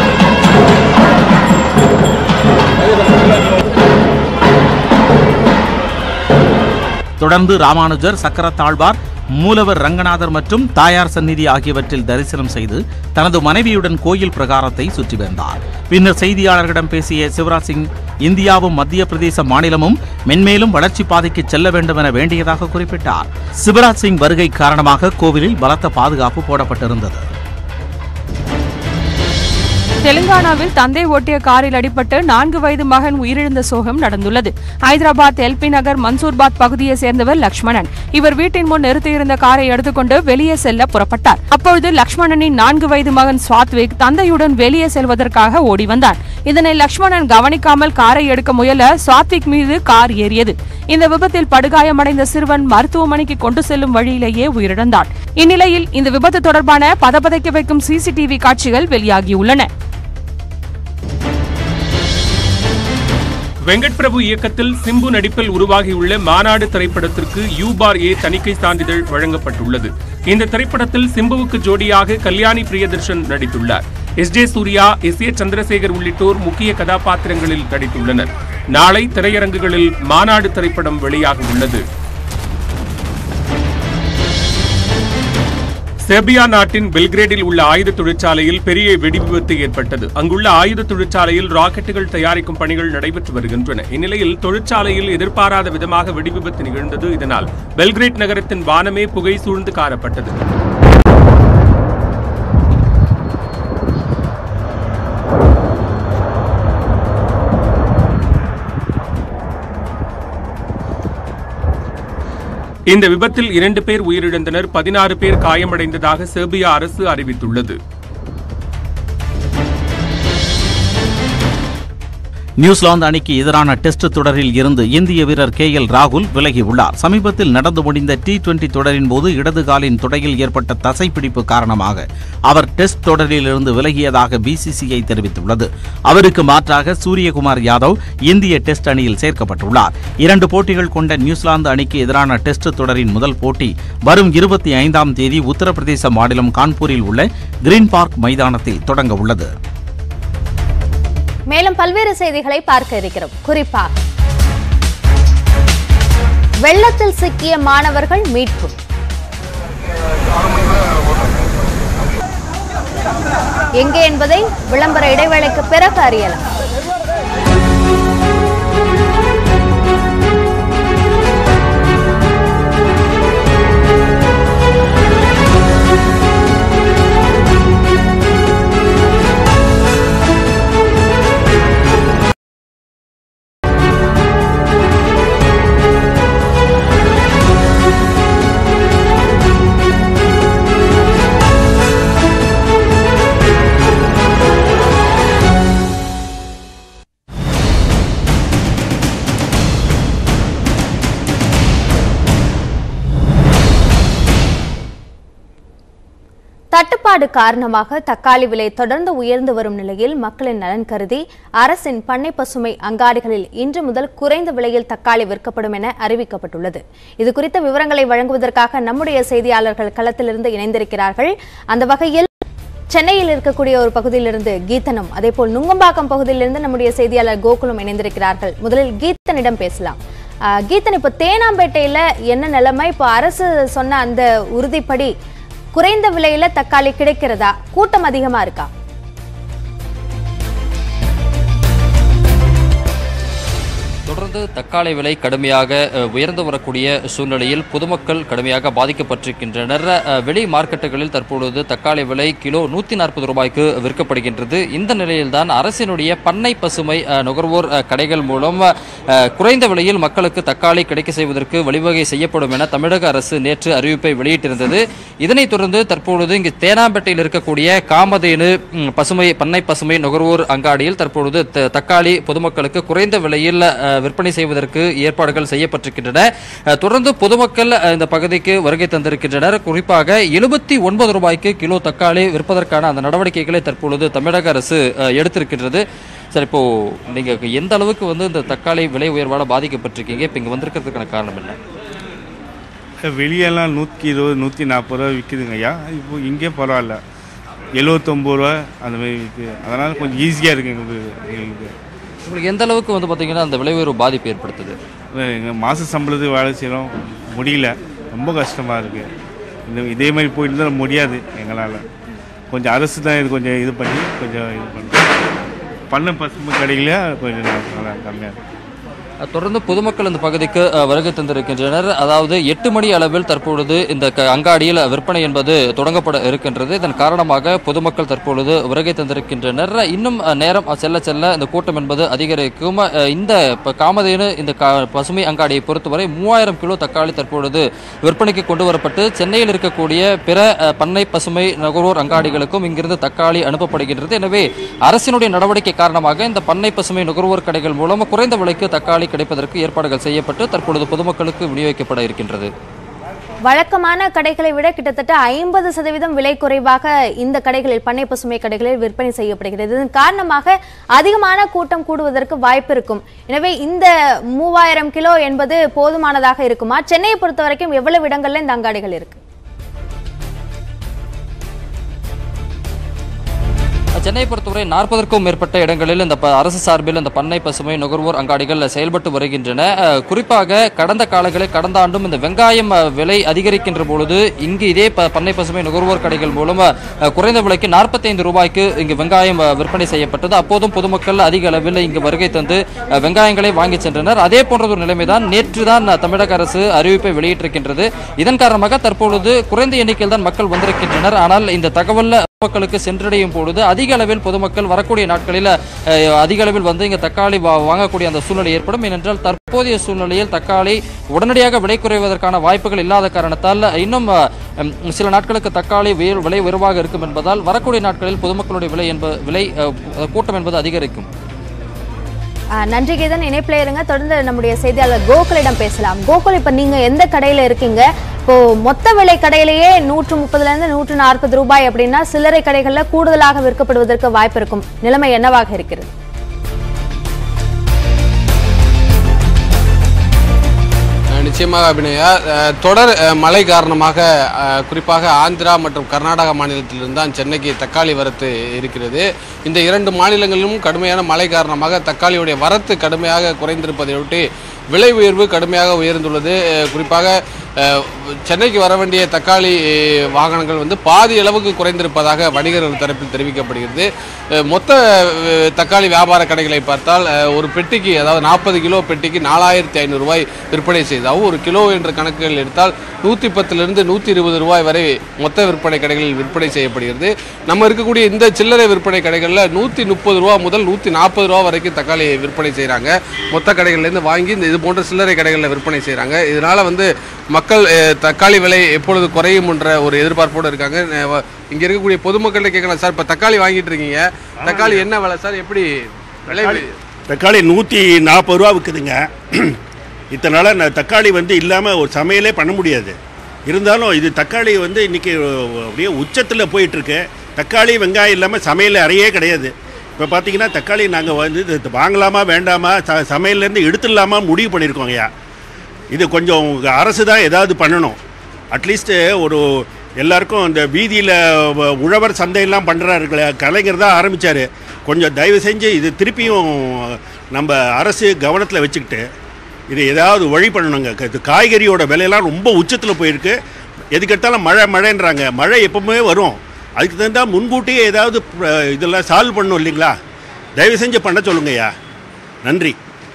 தொடர்ந்து ராமானுஜர் சக்கரத்தாழ்வார் மூலவர் ரங்கநாதர் மற்றும் தாயார் சந்நிதி ஆகியவற்றில் தரிசனம் செய்து தனது மனைவியுடன் கோயில் பிரகாரத்தை சுற்றி வந்தார் பின்னர் செய்தியாளர்களிடம் பேசிய சிவராஜ் சிங் இந்தியாவும் மத்திய பிரதேச மாநிலமும் மென்மேலும் வளர்ச்சி பாதைக்கு செல்ல வேண்டும் என வேண்டியதாக குறிப்பிட்டார் சிவராஜ் சிங் வருகை காரணமாக கோவிலில் பலத்த பாதுகாப்பு போடப்பட்டிருந்தது தெலுங்கானாவில் தந்தை ஓட்டிய காரில் அடிபட்டு நான்கு வயது மகன் உயிரிழந்த சோகம் நடந்துள்ளது ஹைதராபாத் எல்பி நகர் மன்சூர்பாத் பகுதியை சேர்ந்தவர் லக்ஷ்மணன் இவர் வீட்டின் முன் நிறுத்தியிருந்த காரை எடுத்துக்கொண்டு வெளியே செல்ல புறப்பட்டார் அப்பொழுது லக்ஷ்மணனின் நான்கு வயது மகன் ஸ்வாத்விக் தந்தையுடன் வெளியே செல்வதற்காக ஓடி வந்தான் இதனை லக்ஷ்மணன் கவனிக்காமல் காரை எடுக்க முயல ஸ்வாத்விக் மீது கார் ஏறியது இந்த விபத்தில் படுகாயமடைந்த சிறுவன் மருத்துவமனைக்கு கொண்டு செல்லும் வழியிலேயே உயிரிழந்தான் இந்நிலையில் இந்த விபத்து தொடர்பான பதபதைக்க வைக்கும் சிசிடிவி காட்சிகள் வெளியாகியுள்ளன வெங்கட் பிரபு இயக்கத்தில் சிம்பு நடிப்பில் உருவாகியுள்ள மாநாடு திரைப்படத்திற்கு யூபார் ஏ தணிக்கை சான்றிதழ் வழங்கப்பட்டுள்ளது இந்த திரைப்படத்தில் சிம்புவுக்கு ஜோடியாக கல்யாணி பிரியதர்ஷன் நடித்துள்ளார் S J Suryah S A Chandrasekhar உள்ளிட்டோர் முக்கிய கதாபாத்திரங்களில் நடித்துள்ளனர் நாளை திரையரங்குகளில் மாநாடு திரைப்படம் வெளியாக உள்ளது செர்பியா நாட்டின் பெல்கிரேடில் உள்ள ஆயுத தொழிற்சாலையில் பெரிய வெடி விபத்து ஏற்பட்டது அங்குள்ள ஆயுத தொழிற்சாலையில் ராக்கெட்டுகள் தயாரிக்கும் பணிகள் நடைபெற்று வருகின்றன இந்நிலையில் தொழிற்சாலையில் எதிர்பாராத விதமாக வெடி விபத்து நிகழ்ந்தது இதனால் பெல்கிரேட் நகரத்தின் வானமே புகை சூழ்ந்து காணப்பட்டது இந்த விபத்தில் இரண்டு பேர் உயிரிழந்தனர் பதினாறு பேர் காயமடைந்ததாக செர்பியா அரசு அறிவித்துள்ளது நியூசிலாந்து அணிக்கு எதிரான டெஸ்ட் தொடரில் இருந்து இந்திய வீரர் கே எல் ராகுல் விலகியுள்ளார் சமீபத்தில் நடந்து முடிந்த டி டுவெண்டி தொடரின் போது இடது காலின் துடையில் ஏற்பட்ட தசைப்பிடிப்பு காரணமாக அவர் டெஸ்ட் தொடரில் இருந்து விலகியதாக பிசிசிஐ தெரிவித்துள்ளது அவருக்கு மாற்றாக சூரியகுமார் யாதவ் இந்திய டெஸ்ட் அணியில் சேர்க்கப்பட்டுள்ளார் இரண்டு போட்டிகள் கொண்ட நியூசிலாந்து அணிக்கு எதிரான டெஸ்ட் தொடரின் முதல் போட்டி வரும் இருபத்தி ஐந்தாம் தேதி உத்தரப்பிரதேச மாநிலம் கான்பூரில் உள்ள கிரீன் பார்க் மைதானத்தில் தொடங்க உள்ளது மேலும் பல்வேறு செய்திகளை பார்க்க இருக்கிறோம் குறிப்பா வெள்ளத்தில் சிக்கிய மாணவர்கள் மீட்பு எங்கே என்பதை விளம்பர இடைவேளைக்கு பிறகு அறியலாம் தட்டுப்பாடு காரணமாக தக்காளி விலை தொடர்ந்து உயர்ந்து வரும் நிலையில் மக்களின் நலன் கருதி அரசின் பண்ணை பசுமை அங்காடிகளில் இன்று முதல் குறைந்த விலையில் தக்காளி விற்கப்படும் என அறிவிக்கப்பட்டுள்ளது இது குறித்த விவரங்களை வழங்குவதற்காக நம்முடைய செய்தியாளர்கள் களத்திலிருந்து இணைந்திருக்கிறார்கள் அந்த வகையில் சென்னையில் இருக்கக்கூடிய ஒரு பகுதியிலிருந்து கீதனும் அதேபோல் நுங்கம்பாக்கம் பகுதியிலிருந்து நம்முடைய செய்தியாளர் கோகுலும் இணைந்திருக்கிறார்கள் முதலில் கீதனிடம் பேசலாம் ஆஹ் கீதன் இப்போ தேனாம்பேட்டையில என்ன நிலைமை இப்போ அரசு சொன்ன அந்த உறுதிப்படி குறைந்த விலையில தக்காளி கிடைக்கிறதா கூட்டம் அதிகமா இருக்கா தொடர்ந்து தக்காளி விலை கடுமையாக அஹ், உயர்ந்து வரக்கூடிய சூழ்நிலையில் பொதுமக்கள் கடுமையாக பாதிக்கப்பட்டிருக்கின்றனர் அஹ், வெளி மார்க்கெட்டுகளில் தற்பொழுது தக்காளி விலை கிலோ நூற்றி நாற்பது ரூபாய்க்கு விற்கப்படுகின்றது இந்த நிலையில்தான் அரசினுடைய பண்ணை பசுமை அஹ், நுகர்வோர் அஹ், கடைகள் மூலம் அஹ், குறைந்த விலையில் மக்களுக்கு தக்காளி கிடைக்க செய்வதற்கு வழிவகை செய்யப்படும் என தமிழக அரசு நேற்று அறிவிப்பை வெளியிட்டிருந்தது இதனைத் தொடர்ந்து தற்பொழுது இங்கு தேனாம்பேட்டையில் இருக்கக்கூடிய காமதேனு ம், பசுமை பண்ணை பசுமை நுகர்வோர் அங்காடியில் தற்பொழுது த- தக்காளி பொதுமக்களுக்கு குறைந்த விலையில் அஹ், விற்பனை செய்வதற்கு ஏற்பாடுகள் செய்யப்பட்டிருக்கின்றன அஹ், தொடர்ந்து பொதுமக்கள் அஹ், இந்த பகுதிக்கு வருகை தந்திருக்கின்றனர் குறிப்பாக எழுபத்தி ஒன்பது ரூபாய்க்கு கிலோ தக்காளி விற்பதற்கான அந்த நடவடிக்கைகளை தற்பொழுது தமிழக அரசு அஹ், எடுத்திருக்கின்றது சார் இப்போ நீங்க எந்த அளவுக்கு வந்து இந்த தக்காளி விலை உயர்வால பாதிக்கப்பட்டிருக்கீங்க இப்போ இங்க வந்திருக்கிறதுக்கான காரணம் என்ன வெளியெல்லாம் நூற்றி இருபது நூற்றி நாற்பது ரூபா விற்குதுங்க ஐயா இப்போ இங்கே பரவாயில்ல எழுபத்தொம்பது ரூபா அந்த மாதிரி விற்குது அதனால் கொஞ்சம் ஈஸியாக இருக்குது எங்களுக்கு எங்களுக்கு உங்களுக்கு எந்த அளவுக்கு வந்து பாத்தீங்கன்னா அந்த விலை உயர்வு பாதிப்பு ஏற்படுத்துது எங்கள் மாத சம்பளத்துக்கு வேலை செய்கிறோம் முடியல ரொம்ப கஷ்டமாக இருக்குது இந்த இதே மாதிரி போயிட்டு இருந்தால் முடியாது எங்களால் கொஞ்சம் அரசு தான் இது கொஞ்சம் இது பண்ணி கொஞ்சம் இது பண்ணி பண்ண பசுமை கடைகளே கொஞ்சம் நல்லா கம்மியாக இருக்குது தொடர்ந்து பொதுமக்கள் இந்த பகுதிக்கு அஹ், வருகை தந்திருக்கின்றனர் அதாவது எட்டு மணி அளவில் தற்பொழுது இந்த க- அங்காடியில் விற்பனை என்பது தொடங்கப்பட இருக்கின்றது இதன் காரணமாக பொதுமக்கள் தற்பொழுது வருகை தந்திருக்கின்றனர் இன்னும் அஹ், நேரம் செல்ல செல்ல இந்த கூட்டம் என்பது அதிகரிக்கும் அஹ், இந்த ப- காமதேனு இந்த கா- பசுமை அங்காடியை பொறுத்தவரை மூவாயிரம் கிலோ தக்காளி தற்பொழுது விற்பனைக்கு கொண்டு வரப்பட்டு சென்னையில் இருக்கக்கூடிய பிற அஹ், பண்ணை பசுமை நுகர்வோர் அங்காடிகளுக்கும் இங்கிருந்து தக்காளி அனுப்பப்படுகின்றது எனவே அரசினுடைய நடவடிக்கை காரணமாக இந்த பண்ணை பசுமை நுகர்வோர் கடைகள் மூலம் குறைந்த விலைக்கு தக்காளி கிடைப்பதற்கு ஏற்பாடுகள் செய்யப்பட்டு தற்பொழுது பொதுமக்களுக்கு விநியோகிக்கப்பட இருக்கின்றது வழக்கமான கடைகளை விட கிட்டத்தட்ட ஐம்பது சதவீதம் விலை குறைவாக இந்த கடைகளில் பண்ணை பசுமை கடைகளில் விற்பனை செய்யப்படுகிறது இதன் காரணமாக அதிகமான கூட்டம் கூடுவதற்கு வாய்ப்பு இருக்கும் எனவே இந்த மூவாயிரம் கிலோ என்பது போதுமானதாக இருக்குமா சென்னையை பொறுத்த வரைக்கும் எவ்வளவு இடங்கள்ல இந்த அங்காடிகள் இருக்கு சென்னையை பொறுத்தவரை நாற்பதற்கும் மேற்பட்ட இடங்களில் இந்த ப- அரசு சார்பில் இந்த பண்ணை பசுமை நுகர்வோர் அங்காடிகள் செயல்பட்டு வருகின்றன அஹ், குறிப்பாக கடந்த காலங்களில் கடந்த ஆண்டும் இந்த வெங்காயம் அஹ், விலை அதிகரிக்கின்ற பொழுது இங்கு இதே ப- பண்ணை பசுமை நுகர்வோர் கடைகள் மூலம் அஹ், குறைந்த விலைக்கு நாற்பத்தைந்து ரூபாய்க்கு இங்கு வெங்காயம் அஹ், விற்பனை செய்யப்பட்டது அப்போதும் பொதுமக்கள் அதிக அளவில் இங்கு வருகை தந்து அஹ், வெங்காயங்களை வாங்கி சென்றனர் அதே போன்ற ஒரு நிலைமைதான் நேற்று தான் தமிழக அரசு அறிவிப்பை வெளியிட்டிருக்கின்றது இதன் காரணமாக தற்பொழுது குறைந்த எண்ணிக்கையில் தான் மக்கள் வந்திருக்கின்றனர் ஆனால் இந்த தகவல் மக்களுக்கு சென்றடையும் பொழுது அதிக அளவில் பொதுமக்கள் வரக்கூடிய நாட்களில் அஹ், அதிக அளவில் வந்து இங்க தக்காளி வா- வாங்கக்கூடிய அந்த சூழ்நிலை ஏற்படும் ஏனென்றால் தற்போதைய சூழ்நிலையில் தக்காளி உடனடியாக விலை குறைவதற்கான வாய்ப்புகள் இல்லாத காரணத்தால் இன்னும் அஹ், ம், சில நாட்களுக்கு தக்காளி உயர்- விலை உயர்வாக இருக்கும் என்பதால் வரக்கூடிய நாட்களில் பொதுமக்களுடைய விலை என்ப விலை அஹ், கூட்டம் என்பது அதிகரிக்கும் ஆஹ் நன்றி கீதன் இணைப்பில் இருங்க தொடர்ந்து நம்முடைய செய்தியாளர் கோகுலிடம் பேசலாம் கோகுல் இப்ப நீங்க எந்த கடையில இருக்கீங்க இப்போ மொத்த விலை கடையிலேயே நூற்று முப்பதுல இருந்து நூற்று நாற்பது ரூபாய் அப்படின்னா சில்லறை கடைகள்ல கூடுதலாக விற்கப்படுவதற்கு வாய்ப்பு இருக்கும் நிலைமை என்னவாக இருக்கிறது அஹ் நிச்சயமாக அபிநயா அஹ் தொடர் அஹ், மழை காரணமாக அஹ், குறிப்பாக ஆந்திரா மற்றும் கர்நாடகா மாநிலத்திலிருந்து தான் சென்னைக்கு தக்காளி வரத்து இருக்கிறது இந்த இரண்டு மாநிலங்களிலும் கடுமையான மழை காரணமாக தக்காளியுடைய வரத்து கடுமையாக குறைந்திருப்பதையொட்டி விலை உயர்வு கடுமையாக உயர்ந்துள்ளது அஹ், குறிப்பாக அஹ், சென்னைக்கு வர வேண்டிய தக்காளி அஹ், வாகனங்கள் வந்து பாதி அளவுக்கு குறைந்திருப்பதாக வணிகர்கள் தரப்பில் தெரிவிக்கப்படுகிறது அஹ், மொத்த அஹ், தக்காளி வியாபார கடைகளை பார்த்தால் அஹ், ஒரு பெட்டிக்கு அதாவது நாற்பது கிலோ பெட்டிக்கு நாலாயிரத்தி ஐநூறு ரூபாய் விற்பனை செய்தாகவும் ஒரு கிலோ என்ற கணக்குகள் எடுத்தால் நூற்றி பத்திலிருந்து நூற்றி இருபது ரூபாய் வரை மொத்த விற்பனை கடைகளில் விற்பனை செய்யப்படுகிறது நம்ம இருக்கக்கூடிய இந்த சில்லறை விற்பனை கடைகளில் நூற்றி முப்பது ரூபா முதல் நூற்றி நாற்பது ரூபா வரைக்கும் தக்காளி விற்பனை செய்கிறாங்க மொத்த கடைகள்லேருந்து வாங்கி இந்த இது போன்ற சில்லறை கடைகளில் விற்பனை செய்கிறாங்க இதனால் வந்து மக்கள் அஹ், தக்காளி விலை எப்பொழுது குறையும் என்ற ஒரு எதிர்பார்ப்போடு இருக்காங்க அஹ், வ- இங்க இருக்கக்கூடிய பொதுமக்கள்கிட்ட கேட்கலாம் சார் இப்போ தக்காளி வாங்கிட்டு இருக்கீங்க தக்காளி என்ன விலை சார் எப்படி விலை தக்காளி நூற்றி நாற்பது ரூபா விற்குதுங்க இத்தனை நாளாக நான் தக்காளி வந்து இல்லாமல் ஒரு சமையலே பண்ண முடியாது இருந்தாலும் இது தக்காளி வந்து இன்றைக்கி அப்படியே உச்சத்தில் போயிட்டுருக்கு தக்காளி வெங்காயம் இல்லாமல் சமையல் அறையே கிடையாது இப்போ பார்த்தீங்கன்னா தக்காளி நாங்கள் வந்து இது வாங்கலாமா வேண்டாமா ச சமையல்லேருந்து எடுத்துடலாமா முடிவு பண்ணியிருக்கோம் ஐயா இது கொஞ்சம் அரசு தான் ஏதாவது பண்ணணும் அட்லீஸ்ட்டு ஒரு எல்லாருக்கும் இந்த வீதியில் உழவர் சந்தையெல்லாம் பண்ணுறாரு கலைஞர் தான் ஆரம்பித்தார் கொஞ்சம் தயவு செஞ்சு இது திருப்பியும் நம்ம அரசு கவனத்தில் வச்சுக்கிட்டு இது ஏதாவது வழி பண்ணணுங்க க- இது காய்கறியோட விலையெல்லாம் ரொம்ப உச்சத்தில் போயிருக்கு எதுக்கெடுத்தாலும் மழை மழைன்றாங்க மழை எப்பவுமே வரும் அதுக்கு தகுந்தா முன்கூட்டியே ஏதாவது ப- இதெல்லாம் சால்வ் பண்ணணும் இல்லைங்களா தயவு செஞ்சு பண்ண சொல்லுங்கய்யா நன்றி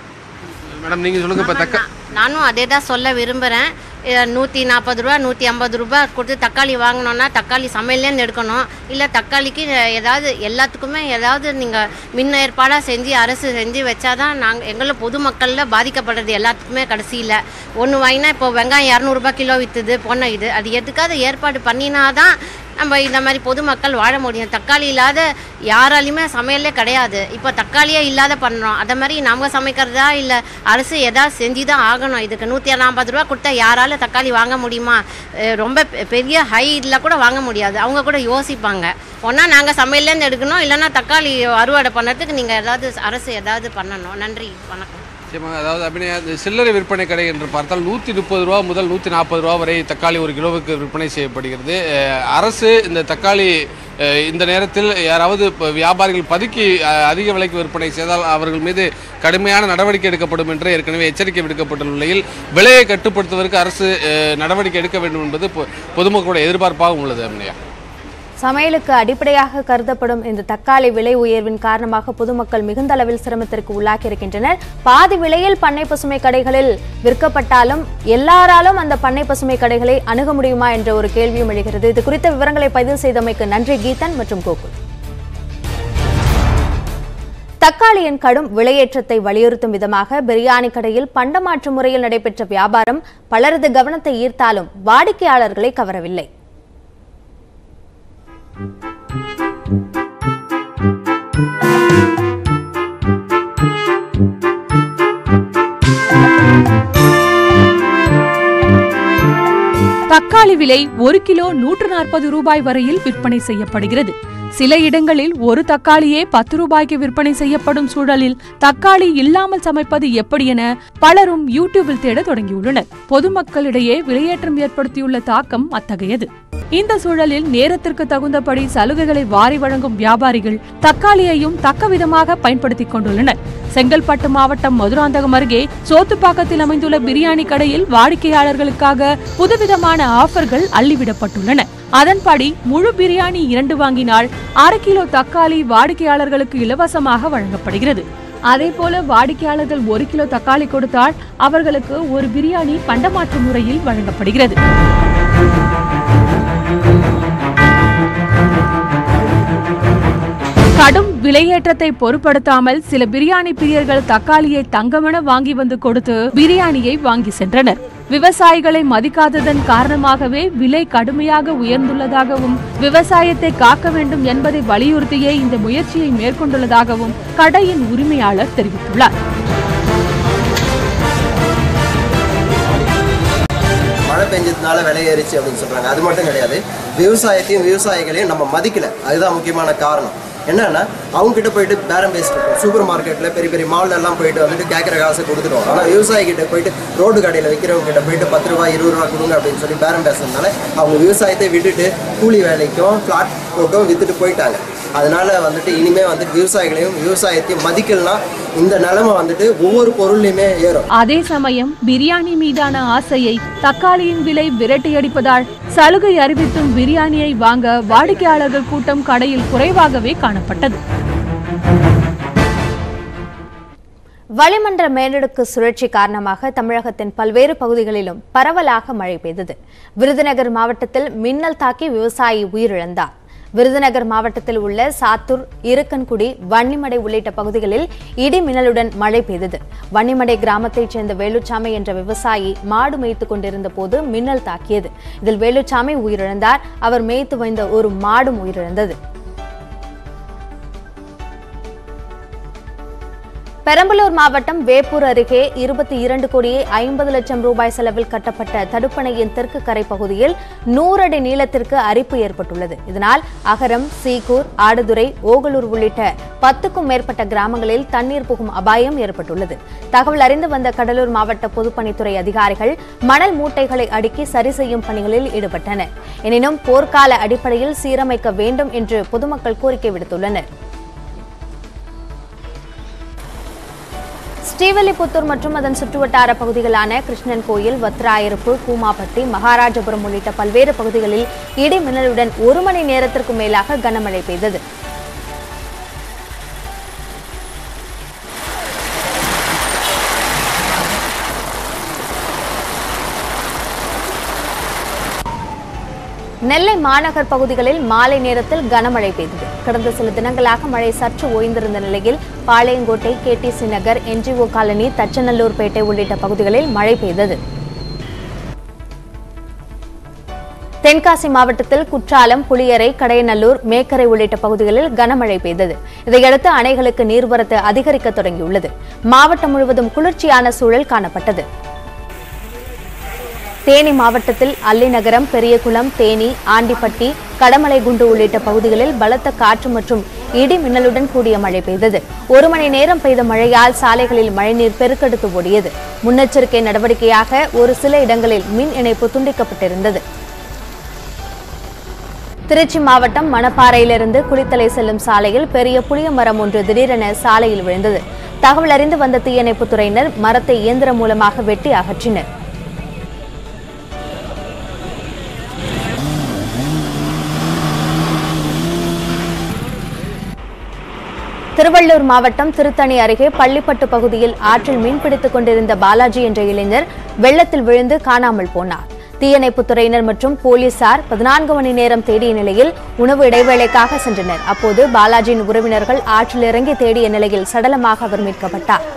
மேடம் நீங்கள் சொல்லுங்கள் இப்போ தக்க நானும் அதே தான் சொல்ல விரும்புகிறேன் நூற்றி நாற்பது ரூபா நூற்றி ஐம்பது ரூபா கொடுத்து தக்காளி வாங்கினோன்னா தக்காளி சமையல்லேருந்து எடுக்கணும் இல்லை தக்காளிக்கு ஏதாவது எல்லாத்துக்குமே ஏதாவது நீங்கள் முன்ன ஏற்பாடாக செஞ்சு அரசு செஞ்சு வச்சாதான் நாங்கள் எங்களை பொதுமக்களில் பாதிக்கப்படுறது எல்லாத்துக்குமே கடைசியில் ஒன்று வாங்கினா இப்போ வெங்காயம் இரநூறுபா கிலோ விற்றுது பொண்ணை இது அது எதுக்காவது ஏற்பாடு பண்ணினாதான் நம்ம இந்த மாதிரி பொதுமக்கள் வாழ முடியும் தக்காளி இல்லாத யாராலையுமே சமையலே கிடையாது இப்போ தக்காளியே இல்லாத பண்ணுறோம் அதை மாதிரி நம்ம சமைக்கிறதா இல்லை அரசு எதாவது செஞ்சு தான் ஆகணும் இதுக்கு நூற்றி நாற்பது ரூபா கொடுத்தா யாரால தக்காளி வாங்க முடியுமா அஹ் ரொம்ப பெ- பெரிய ஹை இதில் கூட வாங்க முடியாது அவங்க கூட யோசிப்பாங்க ஒன்றா நாங்கள் சமையல்லேருந்து எடுக்கணும் இல்லைன்னா தக்காளி அறுவடை பண்ணுறதுக்கு நீங்கள் ஏதாவது அரசு ஏதாவது பண்ணணும் நன்றி வணக்கம் நிச்சயமாக அதாவது அபிநயா இந்த சில்லறை விற்பனை கடை என்று பார்த்தால் நூற்றி முப்பது ரூபா முதல் நூற்றி நாற்பது ரூபா வரை தக்காளி ஒரு கிலோவுக்கு விற்பனை செய்யப்படுகிறது அஹ், அரசு இந்த தக்காளி அஹ், இந்த நேரத்தில் யாராவது இப்போ வியாபாரிகள் பதுக்கி அஹ், அதிக விலைக்கு விற்பனை செய்தால் அவர்கள் மீது கடுமையான நடவடிக்கை எடுக்கப்படும் என்று ஏற்கனவே எச்சரிக்கை விடுக்கப்பட்டுள்ள நிலையில் விலையை கட்டுப்படுத்துவதற்கு அரசு அஹ், நடவடிக்கை எடுக்க வேண்டும் என்பது பொ- பொதுமக்களுடைய எதிர்பார்ப்பாகவும் உள்ளது அபிநயா சமையலுக்கு அடிப்படையாக கருதப்படும் இந்த தக்காளி விலை உயர்வின் காரணமாக பொதுமக்கள் மிகுந்த அளவில் சிரமத்திற்கு உள்ளாகி இருக்கின்றனர் பாதி விலையில் பண்ணை பசுமை கடைகளில் விற்கப்பட்டாலும் எல்லாராலும் அந்த பண்ணை பசுமை கடைகளை அணுக முடியுமா என்ற ஒரு கேள்வியும் எழுகிறது இது குறித்த விவரங்களை பதிவு செய்தமைக்கு நன்றி கீதன் மற்றும் கோகுல் தக்காளியின் கடும் விலையேற்றத்தை வலியுறுத்தும் விதமாக பிரியாணி கடையில் பண்டமாற்று முறையில் நடைபெற்ற வியாபாரம் பலரது கவனத்தை ஈர்த்தாலும் வாடிக்கையாளர்களை கவரவில்லை தக்காளி விலை ஒரு கிலோ நூற்று நாற்பது ரூபாய் வரையில் விற்பனை செய்யப்படுகிறது சில இடங்களில் ஒரு தக்காளியே பத்து ரூபாய்க்கு விற்பனை செய்யப்படும் சூழலில் தக்காளி இல்லாமல் சமைப்பது எப்படி என பலரும் யூடியூபில் தேட தொடங்கியுள்ளனர் பொதுமக்களிடையே விலையேற்றம் ஏற்படுத்தியுள்ள தாக்கம் அத்தகையது இந்த சூழலில் நேரத்திற்கு தகுந்தபடி சலுகைகளை வாரி வழங்கும் வியாபாரிகள் தக்காளியையும் தக்கவிதமாக பயன்படுத்திக் கொண்டுள்ளனர் செங்கல்பட்டு மாவட்டம் மதுராந்தகம் அருகே சோத்துப்பாக்கத்தில் அமைந்துள்ள பிரியாணி கடையில் வாடிக்கையாளர்களுக்காக புதுவிதமான ஆஃபர்கள் அள்ளிவிடப்பட்டுள்ளன அதன்படி முழு பிரியாணி இரண்டு வாங்கினால் அரை கிலோ தக்காளி வாடிக்கையாளர்களுக்கு இலவசமாக வழங்கப்படுகிறது அதேபோல வாடிக்கையாளர்கள் ஒரு கிலோ தக்காளி கொடுத்தால் அவர்களுக்கு ஒரு பிரியாணி பண்டமாற்று முறையில் வழங்கப்படுகிறது கடும் விலையேற்றத்தை பொருட்படுத்தாமல் சில பிரியாணி பிரியர்கள் தக்காளியை தங்கமென வாங்கி வந்து கொடுத்து பிரியாணியை வாங்கி சென்றனர் விவசாயிகளை மதிக்காததன் காரணமாகவே விலை கடுமையாக உயர்ந்துள்ளதாகவும் விவசாயத்தை காக்க வேண்டும் என்பதை வலியுறுத்தியே இந்த முயற்சியை மேற்கொண்டுள்ளதாகவும் கடையின் உரிமையாளர் தெரிவித்துள்ளார் மழை பெஞ்சதுனால விலை ஏறிச்சு அப்படின்னு சொல்றாங்க அது மட்டும் கிடையாது விவசாயத்தையும் விவசாயிகளையும் நம்ம மதிக்கல அதுதான் முக்கியமான காரணம் என்னன்னா அவங்க கிட்ட போயிட்டு பேரம் பேசிட்டு இருக்கோம் சூப்பர் மார்க்கெட்ல பெரிய பெரிய மால்ல எல்லாம் போயிட்டு வந்துட்டு கேட்குற காசை கொடுத்துட்டோம் ஆனால் விவசாயி கிட்ட போயிட்டு ரோடு கடையில் விற்கிறவங்க கிட்ட போயிட்டு பத்து ரூபாய் இருபது ரூபா கொடுங்க அப்படின்னு சொல்லி பேரம் பேசுறதுனால அவங்க விவசாயத்தை விட்டுட்டு கூலி வேலைக்கும் ஃப்ளாட் போட்டும் வித்துட்டு போயிட்டாங்க அதனால வந்துட்டு இனிமே வந்துட்டு விவசாயிகளையும் விவசாயத்தையும் மதிக்கலனா இந்த நிலைமை வந்துட்டு ஒவ்வொரு பொருள்லையுமே ஏறும் அதே சமயம் பிரியாணி மீதான ஆசையை தக்காளியின் விலை விரட்டியடிப்பதால் சலுகை அறிவித்தும் பிரியாணியை வாங்க வாடிக்கையாளர்கள் கூட்டம் கடையில் குறைவாகவே காணப்பட்டது வளிமண்டல மேலடுக்கு சுழற்சி காரணமாக தமிழகத்தின் பல்வேறு பகுதிகளிலும் பரவலாக மழை பெய்தது விருதுநகர் மாவட்டத்தில் மின்னல் தாக்கி விவசாயி உயிரிழந்தார் விருதுநகர் மாவட்டத்தில் உள்ள சாத்தூர் இருக்கன்குடி வன்னிமடை உள்ளிட்ட பகுதிகளில் இடி மின்னலுடன் மழை பெய்தது வன்னிமடை கிராமத்தைச் சேர்ந்த வேலுச்சாமி என்ற விவசாயி மாடு மேய்த்துக் கொண்டிருந்த போது மின்னல் தாக்கியது இதில் வேலுச்சாமி உயிரிழந்தார் அவர் மேய்த்து வைந்த ஒரு மாடும் உயிரிழந்தது பெரம்பலூர் மாவட்டம் வேப்பூர் அருகே இருபத்தி இரண்டு கோடியே ஐம்பது லட்சம் ரூபாய் செலவில் கட்டப்பட்ட தடுப்பணையின் தெற்கு கரை பகுதியில் நூறு அடி நீளத்திற்கு அரிப்பு ஏற்பட்டுள்ளது இதனால் அகரம் சீக்கூர் ஆடுதுறை ஓகலூர் உள்ளிட்ட பத்துக்கும் மேற்பட்ட கிராமங்களில் தண்ணீர் புகும் அபாயம் ஏற்பட்டுள்ளது தகவல் அறிந்து வந்த கடலூர் மாவட்ட பொதுப்பணித்துறை அதிகாரிகள் மணல் மூட்டைகளை அடுக்கி சரி செய்யும் பணிகளில் ஈடுபட்டனர் எனினும் போர்க்கால அடிப்படையில் சீரமைக்க வேண்டும் என்று பொதுமக்கள் கோரிக்கை விடுத்துள்ளனர் ஸ்ரீவில்லிபுத்தூர் மற்றும் அதன் சுற்றுவட்டார பகுதிகளான கிருஷ்ணன் கோயில் வத்ராயிருப்பு கூமாப்பட்டி மகாராஜபுரம் உள்ளிட்ட பல்வேறு பகுதிகளில் இடி மின்னலுடன் ஒரு மணி நேரத்திற்கு மேலாக கனமழை பெய்தது நெல்லை மாநகர் பகுதிகளில் மாலை நேரத்தில் கனமழை பெய்தது கடந்த சில தினங்களாக மழை சற்று ஓய்ந்திருந்த நிலையில் Palayamkottai KTC Nagar NGO colony Thachanallurpettai உள்ளிட்ட பகுதிகளில் மழை பெய்தது தென்காசி மாவட்டத்தில் குற்றாலம் புளியரை கடையநல்லூர் மேக்கரை உள்ளிட்ட பகுதிகளில் கனமழை பெய்தது இதையடுத்து அணைகளுக்கு நீர்வரத்து அதிகரிக்க தொடங்கியுள்ளது மாவட்டம் முழுவதும் குளிர்ச்சியான சூழல் காணப்பட்டது தேனி மாவட்டத்தில் அல்லிநகரம் பெரியகுளம் தேனி ஆண்டிப்பட்டி கடமலைகுண்டு உள்ளிட்ட பகுதிகளில் பலத்த காற்று மற்றும் இடி மின்னலுடன் கூடிய மழை பெய்தது ஒரு மணி நேரம் பெய்த மழையால் சாலைகளில் மழைநீர் பெருக்கெடுத்து ஓடியது முன்னெச்சரிக்கை நடவடிக்கையாக ஒரு சில இடங்களில் மின் இணைப்பு துண்டிக்கப்பட்டிருந்தது திருச்சி மாவட்டம் மணப்பாறையிலிருந்து குளித்தலை செல்லும் சாலையில் பெரிய புளிய மரம் ஒன்று திடீரென சாலையில் விழுந்தது தகவல் அறிந்து வந்த தீயணைப்புத் துறையினர் மரத்தை இயந்திரம் மூலமாக வெட்டி அகற்றினர் திருவள்ளூர் மாவட்டம் திருத்தணி அருகே பள்ளிப்பட்டு பகுதியில் ஆற்றில் மீன்பிடித்துக் கொண்டிருந்த பாலாஜி என்ற இளைஞர் வெள்ளத்தில் விழுந்து காணாமல் போனார் தீயணைப்புத் துறையினர் மற்றும் போலீசார் பதினான்கு மணி நேரம் தேடிய நிலையில் உணவு இடைவேளைக்காக சென்றனர் அப்போது பாலாஜியின் உறவினர்கள் ஆற்றில் இறங்கி தேடிய நிலையில் சடலமாக அவர் மீட்கப்பட்டார்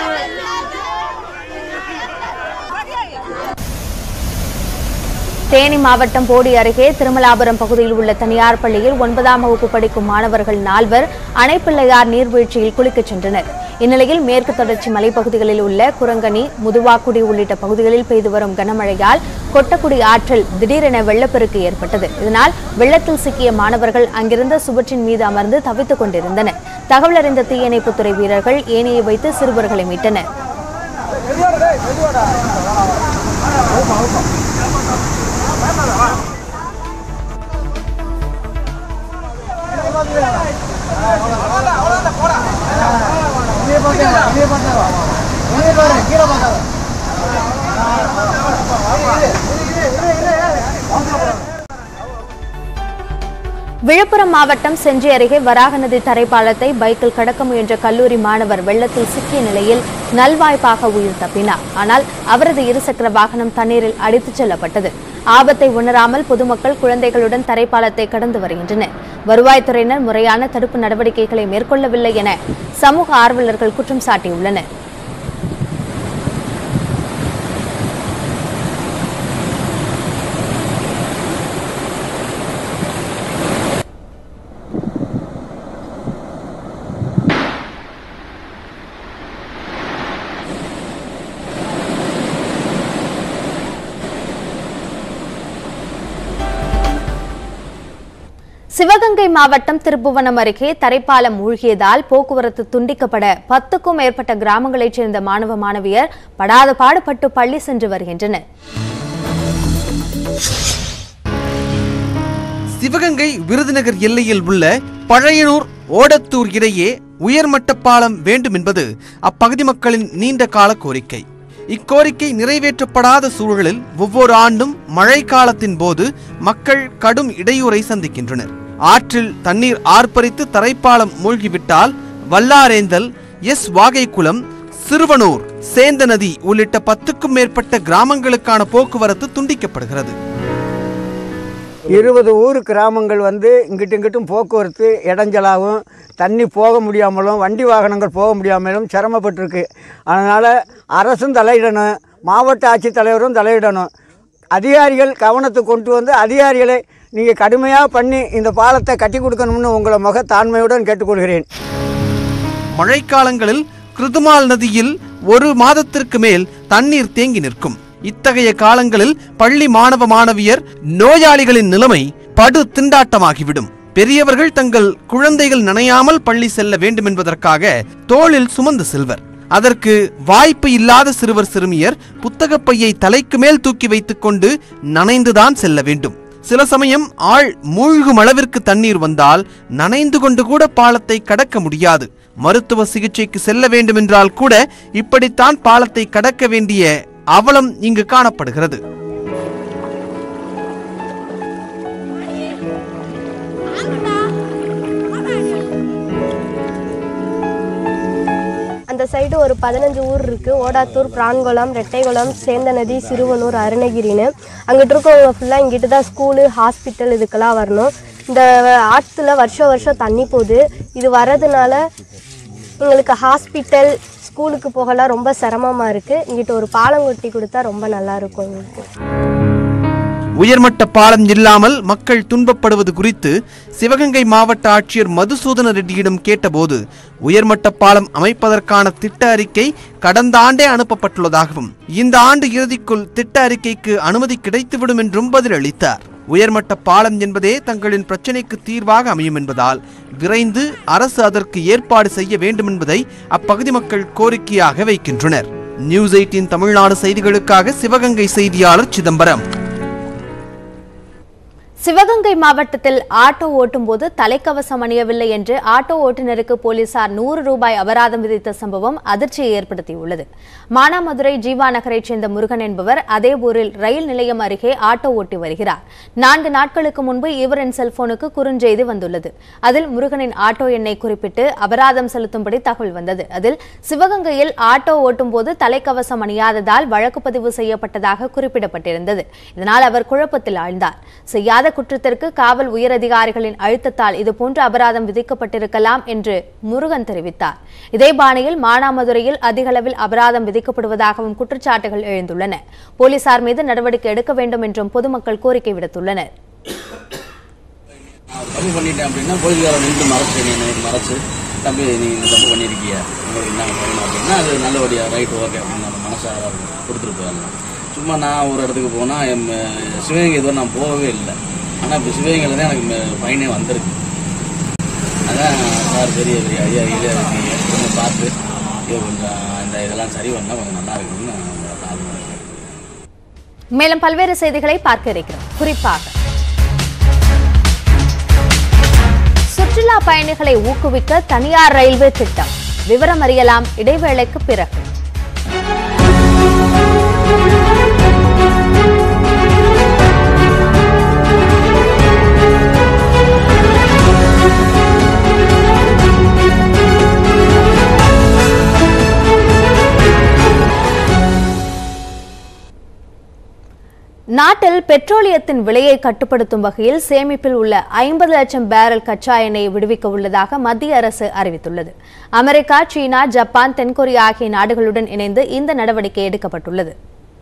தேனி மாவட்டம் போடி அருகே திருமலாபுரம் பகுதியில் உள்ள தனியார் பள்ளியில் ஒன்பதாம் வகுப்பு படிக்கும் மாணவர்கள் நால்வர் அணைப்பிள்ளையார் நீர்வீழ்ச்சியில் குளிக்கச் சென்றனர் இந்நிலையில் மேற்கு தொடர்ச்சி மலைப்பகுதிகளில் உள்ள குரங்கணி முதுவாக்குடி உள்ளிட்ட பகுதிகளில் பெய்து வரும் கனமழையால் கொட்டக்குடி ஆற்றில் திடீரென வெள்ளப்பெருக்கு ஏற்பட்டது இதனால் வெள்ளத்தில் சிக்கிய மாணவர்கள் அங்கிருந்த சுவற்றின் மீது அமர்ந்து தவித்துக் கொண்டிருந்தனர் தகவல் அறிந்த தீயணைப்புத்துறை வீரர்கள் ஏணியை வைத்து சிறுவர்களை மீட்டனர் விழுப்புரம் மாவட்டம் செஞ்சி அருகே வராக நதி தரைப்பாலத்தை பைக்கில் கடக்க முயன்ற கல்லூரி மாணவர் வெள்ளத்தில் சிக்கிய நிலையில் நல்வாய்ப்பாக உயிர் தப்பினார் ஆனால் அவரது இருசக்கர வாகனம் தண்ணீரில் அடித்துச் செல்லப்பட்டது ஆபத்தை உணராமல் பொதுமக்கள் குழந்தைகளுடன் தரைப்பாலத்தை கடந்து வருகின்றனர் வருவாய்த்துறையினர் முறையான தடுப்பு நடவடிக்கைகளை மேற்கொள்ளவில்லை என சமூக ஆர்வலர்கள் குற்றம் சாட்டியுள்ளனர் சிவகங்கை மாவட்டம் திருப்புவனம் அருகே தரைப்பாலம் மூழ்கியதால் போக்குவரத்து துண்டிக்கப்பட பத்துக்கும் மேற்பட்ட கிராமங்களைச் சேர்ந்த மாணவ மாணவியர் படாத பாடுபட்டு பள்ளி சென்று வருகின்றனர் சிவகங்கை விருதுநகர் எல்லையில் உள்ள பழையனூர் ஓடத்தூர் இடையே உயர்மட்ட பாலம் வேண்டும் என்பது அப்பகுதி மக்களின் நீண்ட கால கோரிக்கை இக்கோரிக்கை நிறைவேற்றப்படாத சூழலில் ஒவ்வொரு ஆண்டும் மழை காலத்தின் போது மக்கள் கடும் இடையூறை சந்திக்கின்றனர் ஆற்றில் தண்ணீர் ஆர்ப்பரித்து தரைப்பாலம் மூழ்கிவிட்டால் வல்லாரேந்தல் எஸ் வாகைக்குளம் சிறுவனூர் சேந்த நதி உள்ளிட்ட பத்துக்கும் மேற்பட்ட கிராமங்களுக்கான போக்குவரத்து துண்டிக்கப்படுகிறது இருபது ஊர் கிராமங்கள் வந்து இங்கிட்டும் இங்கிட்டும் போக்குவரத்து இடைஞ்சலாகவும் தண்ணி போக முடியாமலும் வண்டி வாகனங்கள் போக முடியாமலும் சிரமப்பட்டிருக்கு அதனால் அரசும் தலையிடணும் மாவட்ட ஆட்சித்தலைவரும் தலையிடணும் அதிகாரிகள் கவனத்துக்கு கொண்டு வந்து அதிகாரிகளை நீங்கள் கடுமையாக பண்ணி இந்த பாலத்தை கட்டி கொடுக்கணும்னு உங்களை முக தாழ்மையுடன் கேட்டுக்கொள்கிறேன் மழைக்காலங்களில் கிருதுமால் நதியில் ஒரு மாதத்திற்கு மேல் தண்ணீர் தேங்கி நிற்கும் இத்தகைய காலங்களில் பள்ளி மாணவ மாணவியர் நோயாளிகளின் நிலைமை படு திண்டாட்டமாகிவிடும் பெரியவர்கள் தங்கள் குழந்தைகள் நனையாமல் பள்ளி செல்ல வேண்டும் என்பதற்காக தோளில் சுமந்து செல்வர் அதற்கு வாய்ப்பு இல்லாத சிறுவர் சிறுமியர் புத்தகப் பையை தலைக்கு மேல் தூக்கி வைத்துக் கொண்டு நனைந்துதான் செல்ல வேண்டும் சில சமயம் ஆள் மூழ்கும் அளவிற்கு தண்ணீர் வந்தால் நனைந்து கொண்டு கூட பாலத்தை கடக்க முடியாது மருத்துவ சிகிச்சைக்கு செல்ல வேண்டுமென்றால் கூட இப்படித்தான் பாலத்தை கடக்க வேண்டிய அவலம் இங்கு காணப்படுகிறது அந்த சைடு ஒரு பதினஞ்சு ஊர் இருக்குது ஓடாத்தூர் பிரான்குளம் ரெட்டைகுளம் சேந்தநதி சிறுவனூர் அருணகிரின்னு அங்கிட்டு இருக்கவங்க ஃபுல்லாக இங்கிட்டு தான் ஸ்கூலு ஹாஸ்பிட்டல் இதுக்கெல்லாம் வரணும் இந்த ஆற்றுல வருஷம் வருஷம் தண்ணி போகுது இது வர்றதுனால எங்களுக்கு ஹாஸ்பிட்டல் ஸ்கூலுக்கு போகலாம் ரொம்ப சிரமமாக இருக்குது இங்கிட்ட ஒரு பாலம் கட்டி கொடுத்தா ரொம்ப நல்லா இருக்கும் எங்களுக்கு உயர்மட்ட பாலம் இல்லாமல் மக்கள் துன்பப்படுவது குறித்து சிவகங்கை மாவட்ட ஆட்சியர் மதுசூதன ரெட்டியிடம் கேட்டபோது உயர்மட்ட பாலம் அமைப்பதற்கான திட்ட அறிக்கை கடந்த ஆண்டே அனுப்பப்பட்டுள்ளதாகவும் இந்த ஆண்டு இறுதிக்குள் திட்ட அறிக்கைக்கு அனுமதி கிடைத்துவிடும் என்றும் பதிலளித்தார் உயர்மட்ட பாலம் என்பதே தங்களின் பிரச்சினைக்கு தீர்வாக அமையும் என்பதால் விரைந்து அரசு அதற்கு ஏற்பாடு செய்ய வேண்டும் என்பதை அப்பகுதி மக்கள் கோரிக்கையாக வைக்கின்றனர் நியூஸ் எயிட்டின் தமிழ்நாடு செய்திகளுக்காக சிவகங்கை செய்தியாளர் சிதம்பரம் சிவகங்கை மாவட்டத்தில் ஆட்டோ ஓட்டும்போது தலைக்கவசம் அணியவில்லை என்று ஆட்டோ ஓட்டுநருக்கு போலீசார் நூறு ரூபாய் அபராதம் விதித்த சம்பவம் அதிர்ச்சியை ஏற்படுத்தியுள்ளது மானாமதுரை ஜீவா நகரைச் சேர்ந்த முருகன் என்பவர் அதே ஊரில் ரயில் நிலையம் அருகே ஆட்டோ ஓட்டி வருகிறார் நான்கு நாட்களுக்கு முன்பு இவரின் செல்போனுக்கு குறுஞ்செய்தி வந்துள்ளது அதில் முருகனின் ஆட்டோ எண்ணை குறிப்பிட்டு அபராதம் செலுத்தும்படி தகவல் வந்தது அதில் சிவகங்கையில் ஆட்டோ ஓட்டும்போது தலைக்கவசம் அணியாததால் வழக்கு பதிவு செய்யப்பட்டதாக குறிப்பிடப்பட்டிருந்தது இதனால் அவர் குழப்பத்தில் ஆழ்ந்தார் செய்யாத குற்றத்திற்கு காவல் உயரதிகாரிகளின் அழுத்தத்தால் இதுபோன்ற அபராதம் விதிக்கப்பட்டிருக்கலாம் என்று முருகன் தெரிவித்தார் இதே பாணியில் மானாமதுரையில் அதிக அளவில் அபராதம் விதிக்கப்படுவதாகவும் குற்றச்சாட்டுகள் எழுந்துள்ளன போலீசார் மீது நடவடிக்கை எடுக்க வேண்டும் என்றும் பொதுமக்கள் கோரிக்கை விடுத்துள்ளனர் தப்பு பண்ணிட்டேன் அப்படின்னா போலீஸ்காரன் நின்று மறைச்சு நீ எனக்கு மறைச்சு தம்பி நீ இந்த தப்பு பண்ணியிருக்கிய உங்களுக்கு என்ன பண்ணணும் அப்படின்னா அது நல்லபடியாக ரைட் ஓகே அப்படின்னு நம்ம மனசார கொடுத்துட்டு போயிடலாம் சும்மா நான் ஒரு இடத்துக்கு போனால் என் சிவகங்கை இதுவரை நான் போகவே இல்லை ஆனால் இப்போ சிவகங்கையில் தான் எனக்கு ஃபைனே வந்திருக்கு அதான் சார் பெரிய பெரிய அதிகாரிகளே இருக்கீங்க கொஞ்சம் பார்த்து இது கொஞ்சம் இந்த இதெல்லாம் சரி பண்ணால் கொஞ்சம் நல்லா இருக்குன்னு நான் உங்களை கால் பண்ணுறேன் மேலும் பல்வேறு செய்திகளை பார்க்க இருக்கிறோம் குறிப்பாக சுற்றுலா பயணிகளை ஊக்குவிக்க தனியார் ரயில்வே திட்டம் விவரம் அறியலாம் இடைவேளைக்கு பிறகு நாட்டில் பெட்ரோலியத்தின் விலையை கட்டுப்படுத்தும் வகையில் சேமிப்பில் உள்ள ஐம்பது லட்சம் பேரல் கச்சா எண்ணெயை விடுவிக்க உள்ளதாக மத்திய அரசு அறிவித்துள்ளது அமெரிக்கா சீனா ஜப்பான் தென்கொரியா ஆகிய நாடுகளுடன் இணைந்து இந்த நடவடிக்கை எடுக்கப்பட்டுள்ளது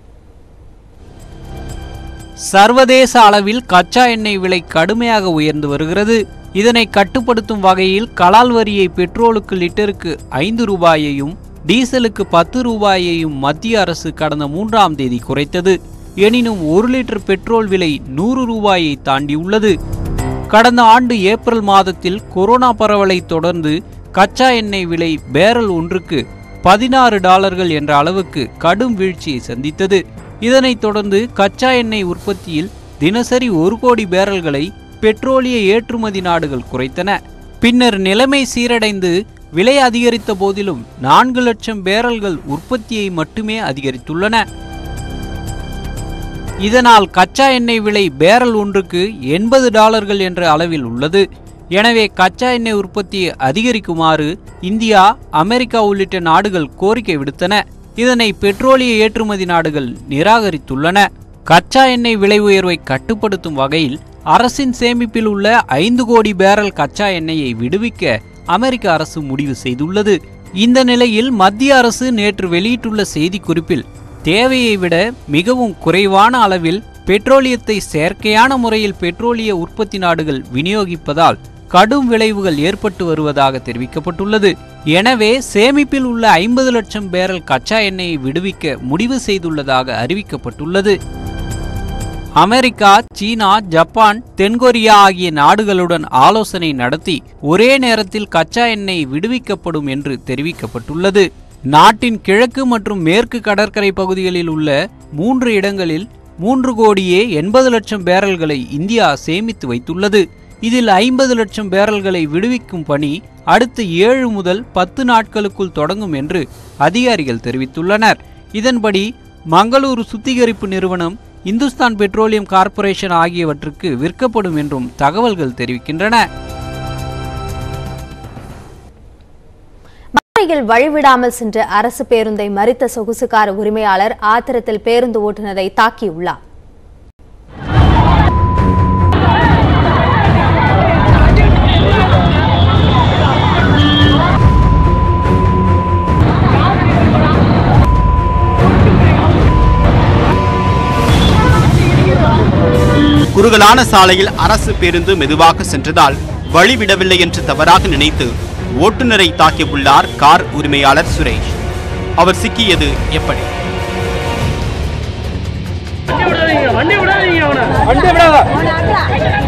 சர்வதேச அளவில் கச்சா எண்ணெய் விலை கடுமையாக உயர்ந்து வருகிறது இதனை கட்டுப்படுத்தும் வகையில் கலால் வரியை பெட்ரோலுக்கு லிட்டருக்கு ஐந்து ரூபாயையும் டீசலுக்கு பத்து ரூபாயையும் மத்திய அரசு கடந்த மூன்றாம் தேதி குறைத்தது எனினும் ஒரு லிட்டர் பெட்ரோல் விலை நூறு ரூபாயை தாண்டியுள்ளது கடந்த ஆண்டு ஏப்ரல் மாதத்தில் கொரோனா பரவலை தொடர்ந்து கச்சா எண்ணெய் விலை பேரல் ஒன்றுக்கு பதினாறு டாலர்கள் என்ற அளவுக்கு கடும் வீழ்ச்சியை சந்தித்தது இதனைத் தொடர்ந்து கச்சா எண்ணெய் உற்பத்தியில் தினசரி ஒரு கோடி பேரல்களை பெட்ரோலிய ஏற்றுமதி நாடுகள் குறைத்தன பின்னர் நிலைமை சீரடைந்து விலை அதிகரித்த போதிலும் நான்கு லட்சம் பேரல்கள் உற்பத்தியை மட்டுமே அதிகரித்துள்ளன இதனால் கச்சா எண்ணெய் விலை பேரல் ஒன்றுக்கு எண்பது டாலர்கள் என்ற அளவில் உள்ளது எனவே கச்சா எண்ணெய் உற்பத்தியை அதிகரிக்குமாறு இந்தியா அமெரிக்கா உள்ளிட்ட நாடுகள் கோரிக்கை விடுத்தன இதனை பெட்ரோலிய ஏற்றுமதி நாடுகள் நிராகரித்துள்ளன கச்சா எண்ணெய் விலை உயர்வை கட்டுப்படுத்தும் வகையில் அரசின் சேமிப்பில் உள்ள ஐந்து கோடி பேரல் கச்சா எண்ணெயை விடுவிக்க அமெரிக்க அரசு முடிவு செய்துள்ளது இந்த நிலையில் மத்திய அரசு நேற்று வெளியிட்டுள்ள செய்திக்குறிப்பில் தேவையை விட மிகவும் குறைவான அளவில் பெட்ரோலியத்தை செயற்கையான முறையில் பெட்ரோலிய உற்பத்தி நாடுகள் விநியோகிப்பதால் கடும் விளைவுகள் ஏற்பட்டு வருவதாக தெரிவிக்கப்பட்டுள்ளது எனவே சேமிப்பில் உள்ள ஐம்பது லட்சம் பேரல் கச்சா எண்ணெயை விடுவிக்க முடிவு செய்துள்ளதாக அறிவிக்கப்பட்டுள்ளது அமெரிக்கா சீனா ஜப்பான் தென்கொரியா ஆகிய நாடுகளுடன் ஆலோசனை நடத்தி ஒரே நேரத்தில் கச்சா எண்ணெய் விடுவிக்கப்படும் என்று தெரிவிக்கப்பட்டுள்ளது நாட்டின் கிழக்கு மற்றும் மேற்கு கடற்கரை பகுதிகளில் உள்ள மூன்று இடங்களில் மூன்று கோடியே எண்பது லட்சம் பேரல்களை இந்தியா சேமித்து வைத்துள்ளது இதில் ஐம்பது லட்சம் பேரல்களை விடுவிக்கும் பணி அடுத்த ஏழு முதல் பத்து நாட்களுக்குள் தொடங்கும் என்று அதிகாரிகள் தெரிவித்துள்ளனர் இதன்படி மங்களூரு சுத்திகரிப்பு நிறுவனம் இந்துஸ்தான் பெட்ரோலியம் கார்ப்பரேஷன் ஆகியவற்றுக்கு விற்கப்படும் என்றும் தகவல்கள் தெரிவிக்கின்றன மதுரையில் வழிவிடாமல் சென்ற அரசு பேருந்தை மறித்த சொகுசுக்கார உரிமையாளர் ஆத்திரத்தில் பேருந்து ஓட்டுநரை தாக்கியுள்ளார் குறுகலான சாலையில் அரசு பேருந்து மெதுவாக சென்றதால் வழிவிடவில்லை என்று தவறாக நினைத்து ஓட்டுநரை தாக்கியுள்ளார் கார் உரிமையாளர் சுரேஷ் அவர் சிக்கியது எப்படி வண்டி விடாதீங்க அவனை வண்டி விடாத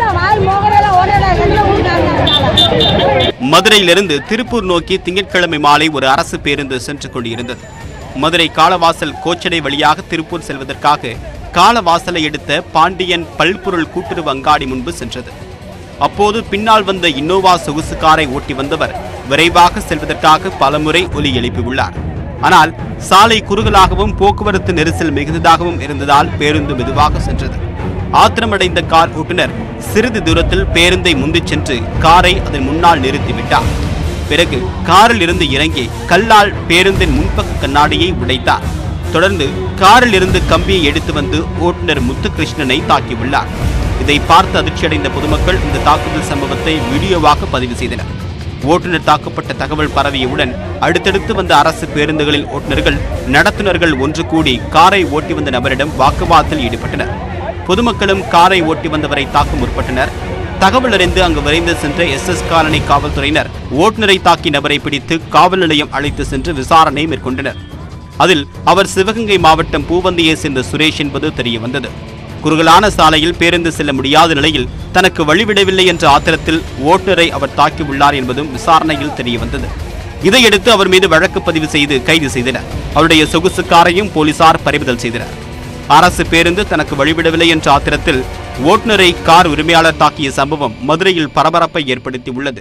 மதுரையிலிருந்து திருப்பூர் நோக்கி திங்கட்கிழமை மாலை ஒரு அரசு பேருந்து சென்று கொண்டிருந்தது மதுரை காலவாசல் கோச்சடை வழியாக திருப்பூர் செல்வதற்காக காலவாசலை எடுத்த பாண்டியன் பல்பொருள் கூட்டுறவு அங்காடி முன்பு சென்றது அப்போது பின்னால் வந்த இன்னோவா சொகுசு காரை ஓட்டி வந்தவர் விரைவாக செல்வதற்காக பலமுறை ஒலி எழுப்பியுள்ளார் ஆனால் சாலை குறுகலாகவும் போக்குவரத்து நெரிசல் மிகுந்ததாகவும் இருந்ததால் பேருந்து மெதுவாக சென்றது ஆத்திரமடைந்த கார் ஓட்டுநர் சிறிது தூரத்தில் பேருந்தை முந்திச் சென்று காரை அதன் முன்னால் நிறுத்திவிட்டார் பிறகு காரில் இருந்து இறங்கி கல்லால் பேருந்தின் முன்பக்க கண்ணாடியை உடைத்தார் தொடர்ந்து காரில் இருந்து கம்பியை எடுத்து வந்து ஓட்டுநர் முத்துகிருஷ்ணனை தாக்கியுள்ளார் இதை பார்த்து அதிர்ச்சியடைந்த பொதுமக்கள் இந்த தாக்குதல் சம்பவத்தை வீடியோவாக பதிவு செய்தனர் ஓட்டுநர் தாக்கப்பட்ட தகவல் பரவியவுடன் அடுத்தடுத்து வந்த அரசு பேருந்துகளில் ஓட்டுநர்கள் நடத்துனர்கள் ஒன்று கூடி காரை ஓட்டி வந்த நபரிடம் வாக்குவாதத்தில் ஈடுபட்டனர் பொதுமக்களும் காரை ஓட்டி வந்தவரை தாக்க முற்பட்டனர் தகவல் அறிந்து அங்கு விரைந்து சென்ற எஸ் எஸ் காலனி காவல்துறையினர் ஓட்டுநரை தாக்கி நபரை பிடித்து காவல் நிலையம் அழைத்து சென்று விசாரணை மேற்கொண்டனர் அதில் அவர் சிவகங்கை மாவட்டம் பூவந்தியை சேர்ந்த சுரேஷ் என்பது தெரிய வந்தது குறுகலான சாலையில் பேருந்து செல்ல முடியாத நிலையில் தனக்கு வழிவிடவில்லை என்ற ஆத்திரத்தில் ஓட்டுநரை அவர் தாக்கியுள்ளார் என்பதும் விசாரணையில் தெரிய வந்தது இதையடுத்து அவர் மீது வழக்கு பதிவு செய்து கைது செய்தனர் அவருடைய சொகுசு காரையும் போலீசார் பறிமுதல் செய்தனர் அரசு பேருந்து தனக்கு வழிவிடவில்லை என்ற ஆத்திரத்தில் ஓட்டுநரை கார் உரிமையாளர் தாக்கிய சம்பவம் மதுரையில் பரபரப்பை ஏற்படுத்தியுள்ளது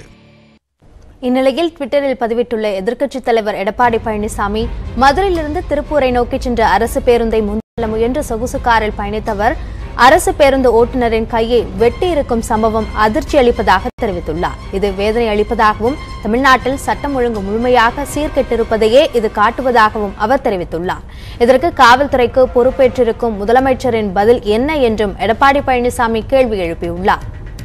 இந்நிலையில் ட்விட்டரில் பதிவிட்டுள்ள எதிர்க்கட்சித் தலைவர் எடப்பாடி பழனிசாமி மதுரையிலிருந்து திருப்பூரை நோக்கிச் சென்ற அரசு பேருந்தை முன்செல்ல முயன்ற சொகுசு காரில் பயணித்தவர் அரசு பேருந்து ஓட்டுநரின் கையை வெட்டி இருக்கும் சம்பவம் அதிர்ச்சி அளிப்பதாக தெரிவித்துள்ளார் இது வேதனை அளிப்பதாகவும் தமிழ்நாட்டில் சட்டம் ஒழுங்கு முழுமையாக சீர்கெட்டிருப்பதையே இது காட்டுவதாகவும் அவர் தெரிவித்துள்ளார் இதற்கு காவல்துறைக்கு பொறுப்பேற்றிருக்கும் முதலமைச்சரின் பதில் என்ன என்றும் எடப்பாடி பழனிசாமி கேள்வி எழுப்பியுள்ளார்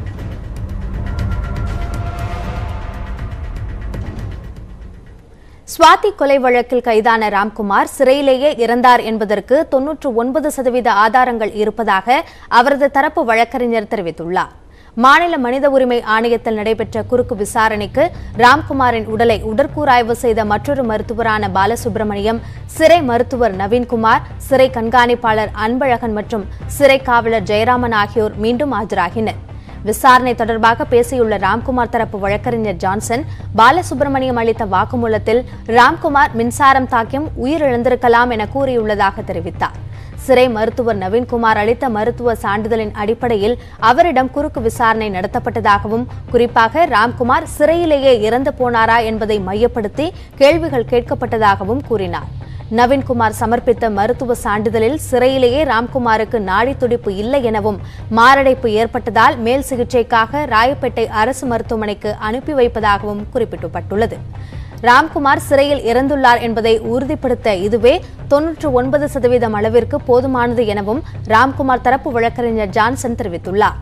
சுவாதி கொலை வழக்கில் கைதான ராம்குமார் சிறையிலேயே இறந்தார் என்பதற்கு தொன்னூற்று ஒன்பது சதவீத ஆதாரங்கள் இருப்பதாக அவரது தரப்பு வழக்கறிஞர் தெரிவித்துள்ளார் மாநில மனித உரிமை ஆணையத்தில் நடைபெற்ற குறுக்கு விசாரணைக்கு ராம்குமாரின் உடலை உடற்கூராய்வு செய்த மற்றொரு மருத்துவரான பாலசுப்ரமணியம் சிறை மருத்துவர் நவீன்குமார் சிறை கண்காணிப்பாளர் அன்பழகன் மற்றும் சிறை காவலர் ஜெயராமன் ஆகியோர் மீண்டும் ஆஜராகினர் விசாரணை தொடர்பாக பேசியுள்ள ராம்குமார் தரப்பு வழக்கறிஞர் ஜான்சன் பாலசுப்ரமணியம் அளித்த வாக்குமூலத்தில் ராம்குமார் மின்சாரம் தாக்கியம் உயிரிழந்திருக்கலாம் என கூறியுள்ளதாக தெரிவித்தார் சிறை மருத்துவர் நவீன்குமார் அளித்த மருத்துவ சான்றிதழின் அடிப்படையில் அவரிடம் குறுக்கு விசாரணை நடத்தப்பட்டதாகவும் குறிப்பாக ராம்குமார் சிறையிலேயே இறந்து போனாரா என்பதை மையப்படுத்தி கேள்விகள் கேட்கப்பட்டதாகவும் கூறினார் நவீன்குமார் சமர்ப்பித்த மருத்துவ சான்றிதழில் சிறையிலேயே ராம்குமாருக்கு நாடி துடிப்பு இல்லை எனவும் மாரடைப்பு ஏற்பட்டதால் மேல் சிகிச்சைக்காக ராயப்பேட்டை அரசு மருத்துவமனைக்கு அனுப்பி வைப்பதாகவும் குறிப்பிடப்பட்டுள்ளது ராம்குமார் சிறையில் இறந்துள்ளார் என்பதை உறுதிப்படுத்த இதுவே தொன்னூற்று ஒன்பது சதவீதம் அளவிற்கு போதுமானது எனவும் ராம்குமார் தரப்பு வழக்கறிஞர் ஜான்சன் தெரிவித்துள்ளார்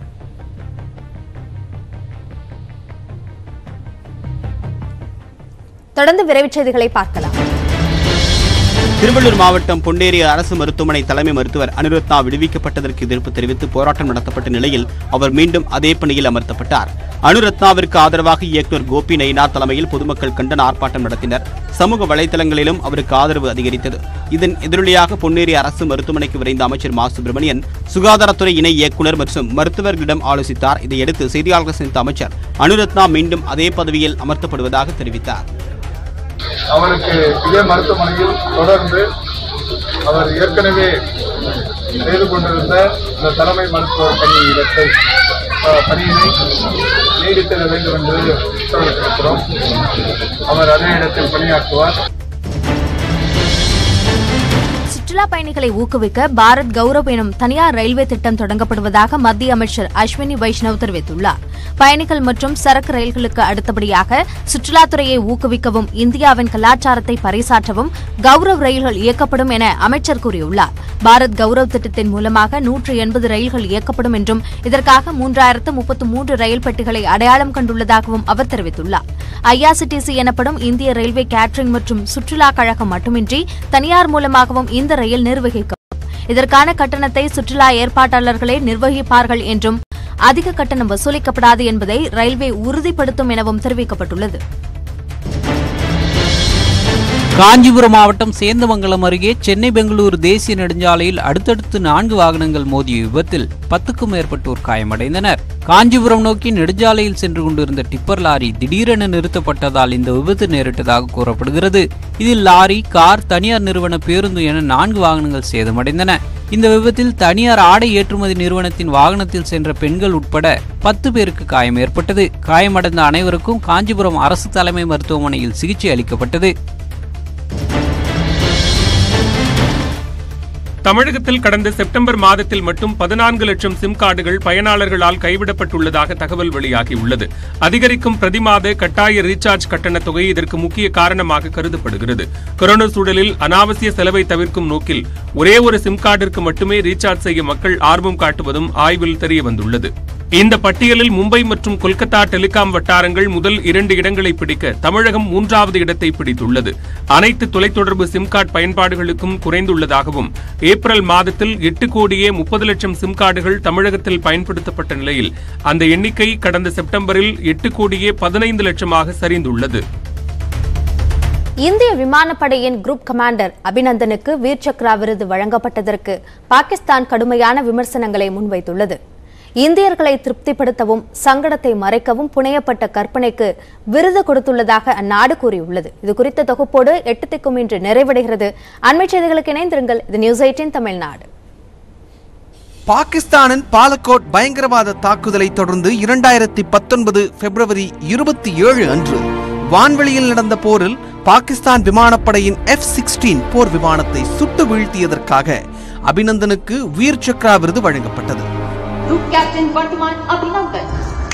தொடர்ந்து விரைவுச் செய்திகளை பார்க்கலாம் திருவள்ளூர் மாவட்டம் பொன்னேரி அரசு மருத்துவமனை தலைமை மருத்துவர் அனிருத்னா விடுவிக்கப்பட்டதற்கு எதிர்ப்பு தெரிவித்து போராட்டம் நடத்தப்பட்ட நிலையில் அவர் மீண்டும் அதே பணியில் அமர்த்தப்பட்டார் அனுரத்னாவிற்கு ஆதரவாக இயக்குநர் கோபி நயினார் தலைமையில் பொதுமக்கள் கண்டன ஆர்ப்பாட்டம் நடத்தினர் சமூக வலைதளங்களிலும் அவருக்கு ஆதரவு அதிகரித்தது இதன் எதிரொலியாக பொன்னேரி அரசு மருத்துவமனைக்கு விரைந்த அமைச்சர் மா சுப்பிரமணியன் சுகாதாரத்துறை இணை இயக்குநர் மற்றும் மருத்துவர்களிடம் ஆலோசித்தார் இதையடுத்து செய்தியாளர்கள் சந்தித்த அமைச்சர் அனுரத்னா மீண்டும் அதே பதவியில் அமர்த்தப்படுவதாக தெரிவித்தார் அவருக்கு இதே மருத்துவமனையில் தொடர்ந்து அவர் ஏற்கனவே செய்து கொண்டிருந்த இந்த தலைமை மருத்துவ பணி இடத்தை அஹ், பணியினை நீடித்திட வேண்டும் என்று உத்தரவிட்டிருக்கிறோம் அவர் அதே இடத்தில் பணியாற்றுவார் சுற்றுலா பயணிகளை ஊக்குவிக்க பாரத் கௌரவ் எனும் தனியார் ரயில்வே திட்டம் தொடங்கப்படுவதாக மத்திய அமைச்சர் அஸ்வினி வைஷ்ணவ் தெரிவித்துள்ளார் பயணிகள் மற்றும் சரக்கு ரயில்களுக்கு அடுத்தபடியாக சுற்றுலாத்துறையை ஊக்குவிக்கவும் இந்தியாவின் கலாச்சாரத்தை பறைசாற்றவும் கௌரவ் ரயில்கள் இயக்கப்படும் என அமைச்சர் கூறியுள்ளார் பாரத் கௌரவ் திட்டத்தின் மூலமாக நூற்று எண்பது ரயில்கள் இயக்கப்படும் என்றும் இதற்காக மூன்றாயிரத்து முப்பத்து மூன்று ரயில் பெட்டிகளை அடையாளம் கண்டுள்ளதாகவும் அவர் தெரிவித்துள்ளார் ஐஆர்சிடிசி எனப்படும் இந்திய ரயில்வே கேட்டரிங் மற்றும் சுற்றுலா கழகம் மட்டுமின்றி தனியார் மூலமாகவும் இந்த ரயில் நிர்வகிக்கப்படும் இதற்கான கட்டணத்தை சுற்றுலா ஏற்பாட்டாளர்களே நிர்வகிப்பார்கள் என்றும் அதிக கட்டணம் வசூலிக்கப்படாது என்பதை ரயில்வே உறுதிப்படுத்தும் எனவும் தெரிவிக்கப்பட்டுள்ளது காஞ்சிபுரம் மாவட்டம் சேந்தமங்கலம் அருகே சென்னை பெங்களூரு தேசிய நெடுஞ்சாலையில் அடுத்தடுத்து நான்கு வாகனங்கள் மோதிய விபத்தில் பத்துக்கும் மேற்பட்டோர் காயமடைந்தனர் காஞ்சிபுரம் நோக்கி நெடுஞ்சாலையில் சென்று கொண்டிருந்த டிப்பர் லாரி திடீரென நிறுத்தப்பட்டதால் இந்த விபத்து நேரிட்டதாக கூறப்படுகிறது இதில் லாரி கார் தனியார் நிறுவன பேருந்து என நான்கு வாகனங்கள் சேதமடைந்தன இந்த விபத்தில் தனியார் ஆடை ஏற்றுமதி நிறுவனத்தின் வாகனத்தில் சென்ற பெண்கள் உட்பட பத்து பேருக்கு காயம் ஏற்பட்டது காயமடைந்த அனைவருக்கும் காஞ்சிபுரம் அரசு தலைமை மருத்துவமனையில் சிகிச்சை அளிக்கப்பட்டது தமிழகத்தில் கடந்த செப்டம்பர் மாதத்தில் மட்டும் பதினான்கு லட்சம் சிம் கார்டுகள் பயனாளர்களால் கைவிடப்பட்டுள்ளதாக தகவல் வெளியாகியுள்ளது அதிகரிக்கும் பிரதிமாத கட்டாய ரீசார்ஜ் கட்டண தொகை இதற்கு முக்கிய காரணமாக கருதப்படுகிறது கொரோனா சூழலில் அனாவசிய செலவை தவிர்க்கும் நோக்கில் ஒரே ஒரு சிம் கார்டிற்கு மட்டுமே ரீசார்ஜ் செய்ய மக்கள் ஆர்வம் காட்டுவதும் ஆய்வில் தெரியவந்துள்ளது இந்த பட்டியலில் மும்பை மற்றும் கொல்கத்தா டெலிகாம் வட்டாரங்கள் முதல் இரண்டு இடங்களை பிடிக்க தமிழகம் மூன்றாவது இடத்தை பிடித்துள்ளது அனைத்து தொலைத்தொடர்பு சிம் கார்டு பயன்பாடுகளுக்கும் குறைந்துள்ளதாகவும் ஏப்ரல் மாதத்தில் எட்டு கோடியே முப்பது லட்சம் சிம் கார்டுகள் தமிழகத்தில் பயன்படுத்தப்பட்ட நிலையில் அந்த எண்ணிக்கை கடந்த செப்டம்பரில் எட்டு கோடியே பதினைந்து லட்சமாக சரிந்துள்ளது இந்திய விமானப்படையின் குரூப் கமாண்டர் அபிநந்தனுக்கு வீர் சக்ரா விருது வழங்கப்பட்டதற்கு பாகிஸ்தான் கடுமையான விமர்சனங்களை முன்வைத்துள்ளது இந்தியர்களை திருப்திப்படுத்தவும் சங்கடத்தை மறைக்கவும் புனையப்பட்ட கற்பனைக்கு விருது கொடுத்துள்ளதாக அந்நாடு கூறியுள்ளது இது குறித்த தொகுப்போடு எட்டு திக்கும் இன்று நிறைவடைகிறது அண்மை செய்திகளுக்கு இணைந்திருங்கள் இது நியூஸ் எயிட்டின் தமிழ்நாடு பாகிஸ்தானின் பாலக்கோட் பயங்கரவாத தாக்குதலை தொடர்ந்து இரண்டாயிரத்தி பத்தொன்பது பிப்ரவரி இருபத்தி ஏழு அன்று வான்வெளியில் நடந்த போரில் பாகிஸ்தான் விமானப்படையின் எஃப் சிக்ஸ்டீன் போர் விமானத்தை சுட்டு வீழ்த்தியதற்காக அபிநந்தனுக்கு வீர் சக்ரா விருது வழங்கப்பட்டது ग्रुप कैप्टन वर्तमान अभिनंदन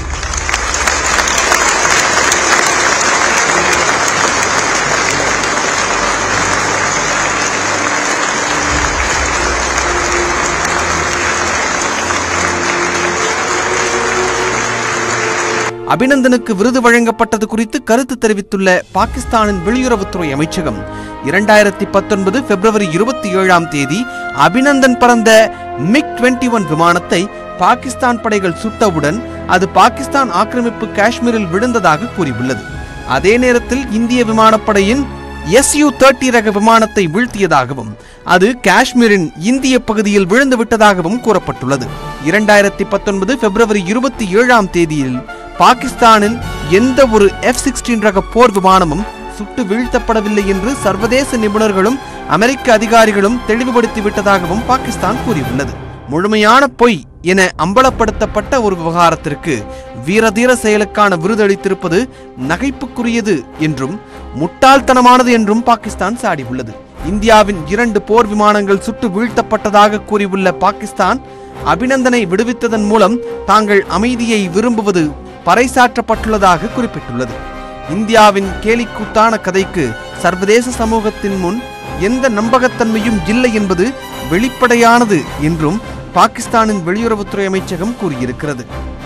அபிநந்தனுக்கு விருது வழங்கப்பட்டது குறித்து கருத்து தெரிவித்துள்ள பாகிஸ்தானின் வெளியுறவுத்துறை அமைச்சகம் இரண்டாயிரத்தி பத்தொன்பது பிப்ரவரி இருபத்தி ஏழாம் தேதி அபிநந்தன் பறந்த மிக் டுவெண்ட்டி ஒன் விமானத்தை பாகிஸ்தான் படைகள் சுட்டவுடன் அது பாகிஸ்தான் ஆக்கிரமிப்பு காஷ்மீரில் விழுந்ததாக கூறியுள்ளது அதே நேரத்தில் இந்திய விமானப்படையின் எஸ்யூ தேர்ட்டி ரக விமானத்தை வீழ்த்தியதாகவும் அது காஷ்மீரின் இந்திய பகுதியில் விழுந்து விட்டதாகவும் கூறப்பட்டுள்ளது இரண்டாயிரத்தி பத்தொன்பது பிப்ரவரி இருபத்தி ஏழாம் தேதியில் பாகிஸ்தானின் எந்த ஒரு எஃப் சிக்ஸ்டீன் ரக போர் விமானமும் சுட்டு வீழ்த்தப்படவில்லை என்று சர்வதேச நிபுணர்களும் அமெரிக்க அதிகாரிகளும் தெளிவுபடுத்தி விட்டதாகவும் பாகிஸ்தான் கூறியுள்ளது முழுமையான பொய் என அம்பலப்படுத்தப்பட்ட ஒரு விவகாரத்திற்கு வீரதீர செயலுக்கான விருதளித்திருப்பது நகைப்புக்குரியது என்றும் முட்டாள்தனமானது என்றும் பாகிஸ்தான் சாடியுள்ளது இந்தியாவின் இரண்டு போர் விமானங்கள் சுட்டு வீழ்த்தப்பட்டதாக கூறியுள்ள பாகிஸ்தான் அபிநந்தனை விடுவித்ததன் மூலம் தாங்கள் அமைதியை விரும்புவது பறைசாற்றப்பட்டுள்ளதாக குறிப்பிட்டுள்ளது இந்தியாவின் கேலிக்கூத்தான கதைக்கு சர்வதேச சமூகத்தின் முன் எந்த நம்பகத்தன்மையும் இல்லை என்பது வெளிப்படையானது என்றும் பாகிஸ்தானின் வெளியுறவுத்துறை அமைச்சகம் கூறியிருக்கிறது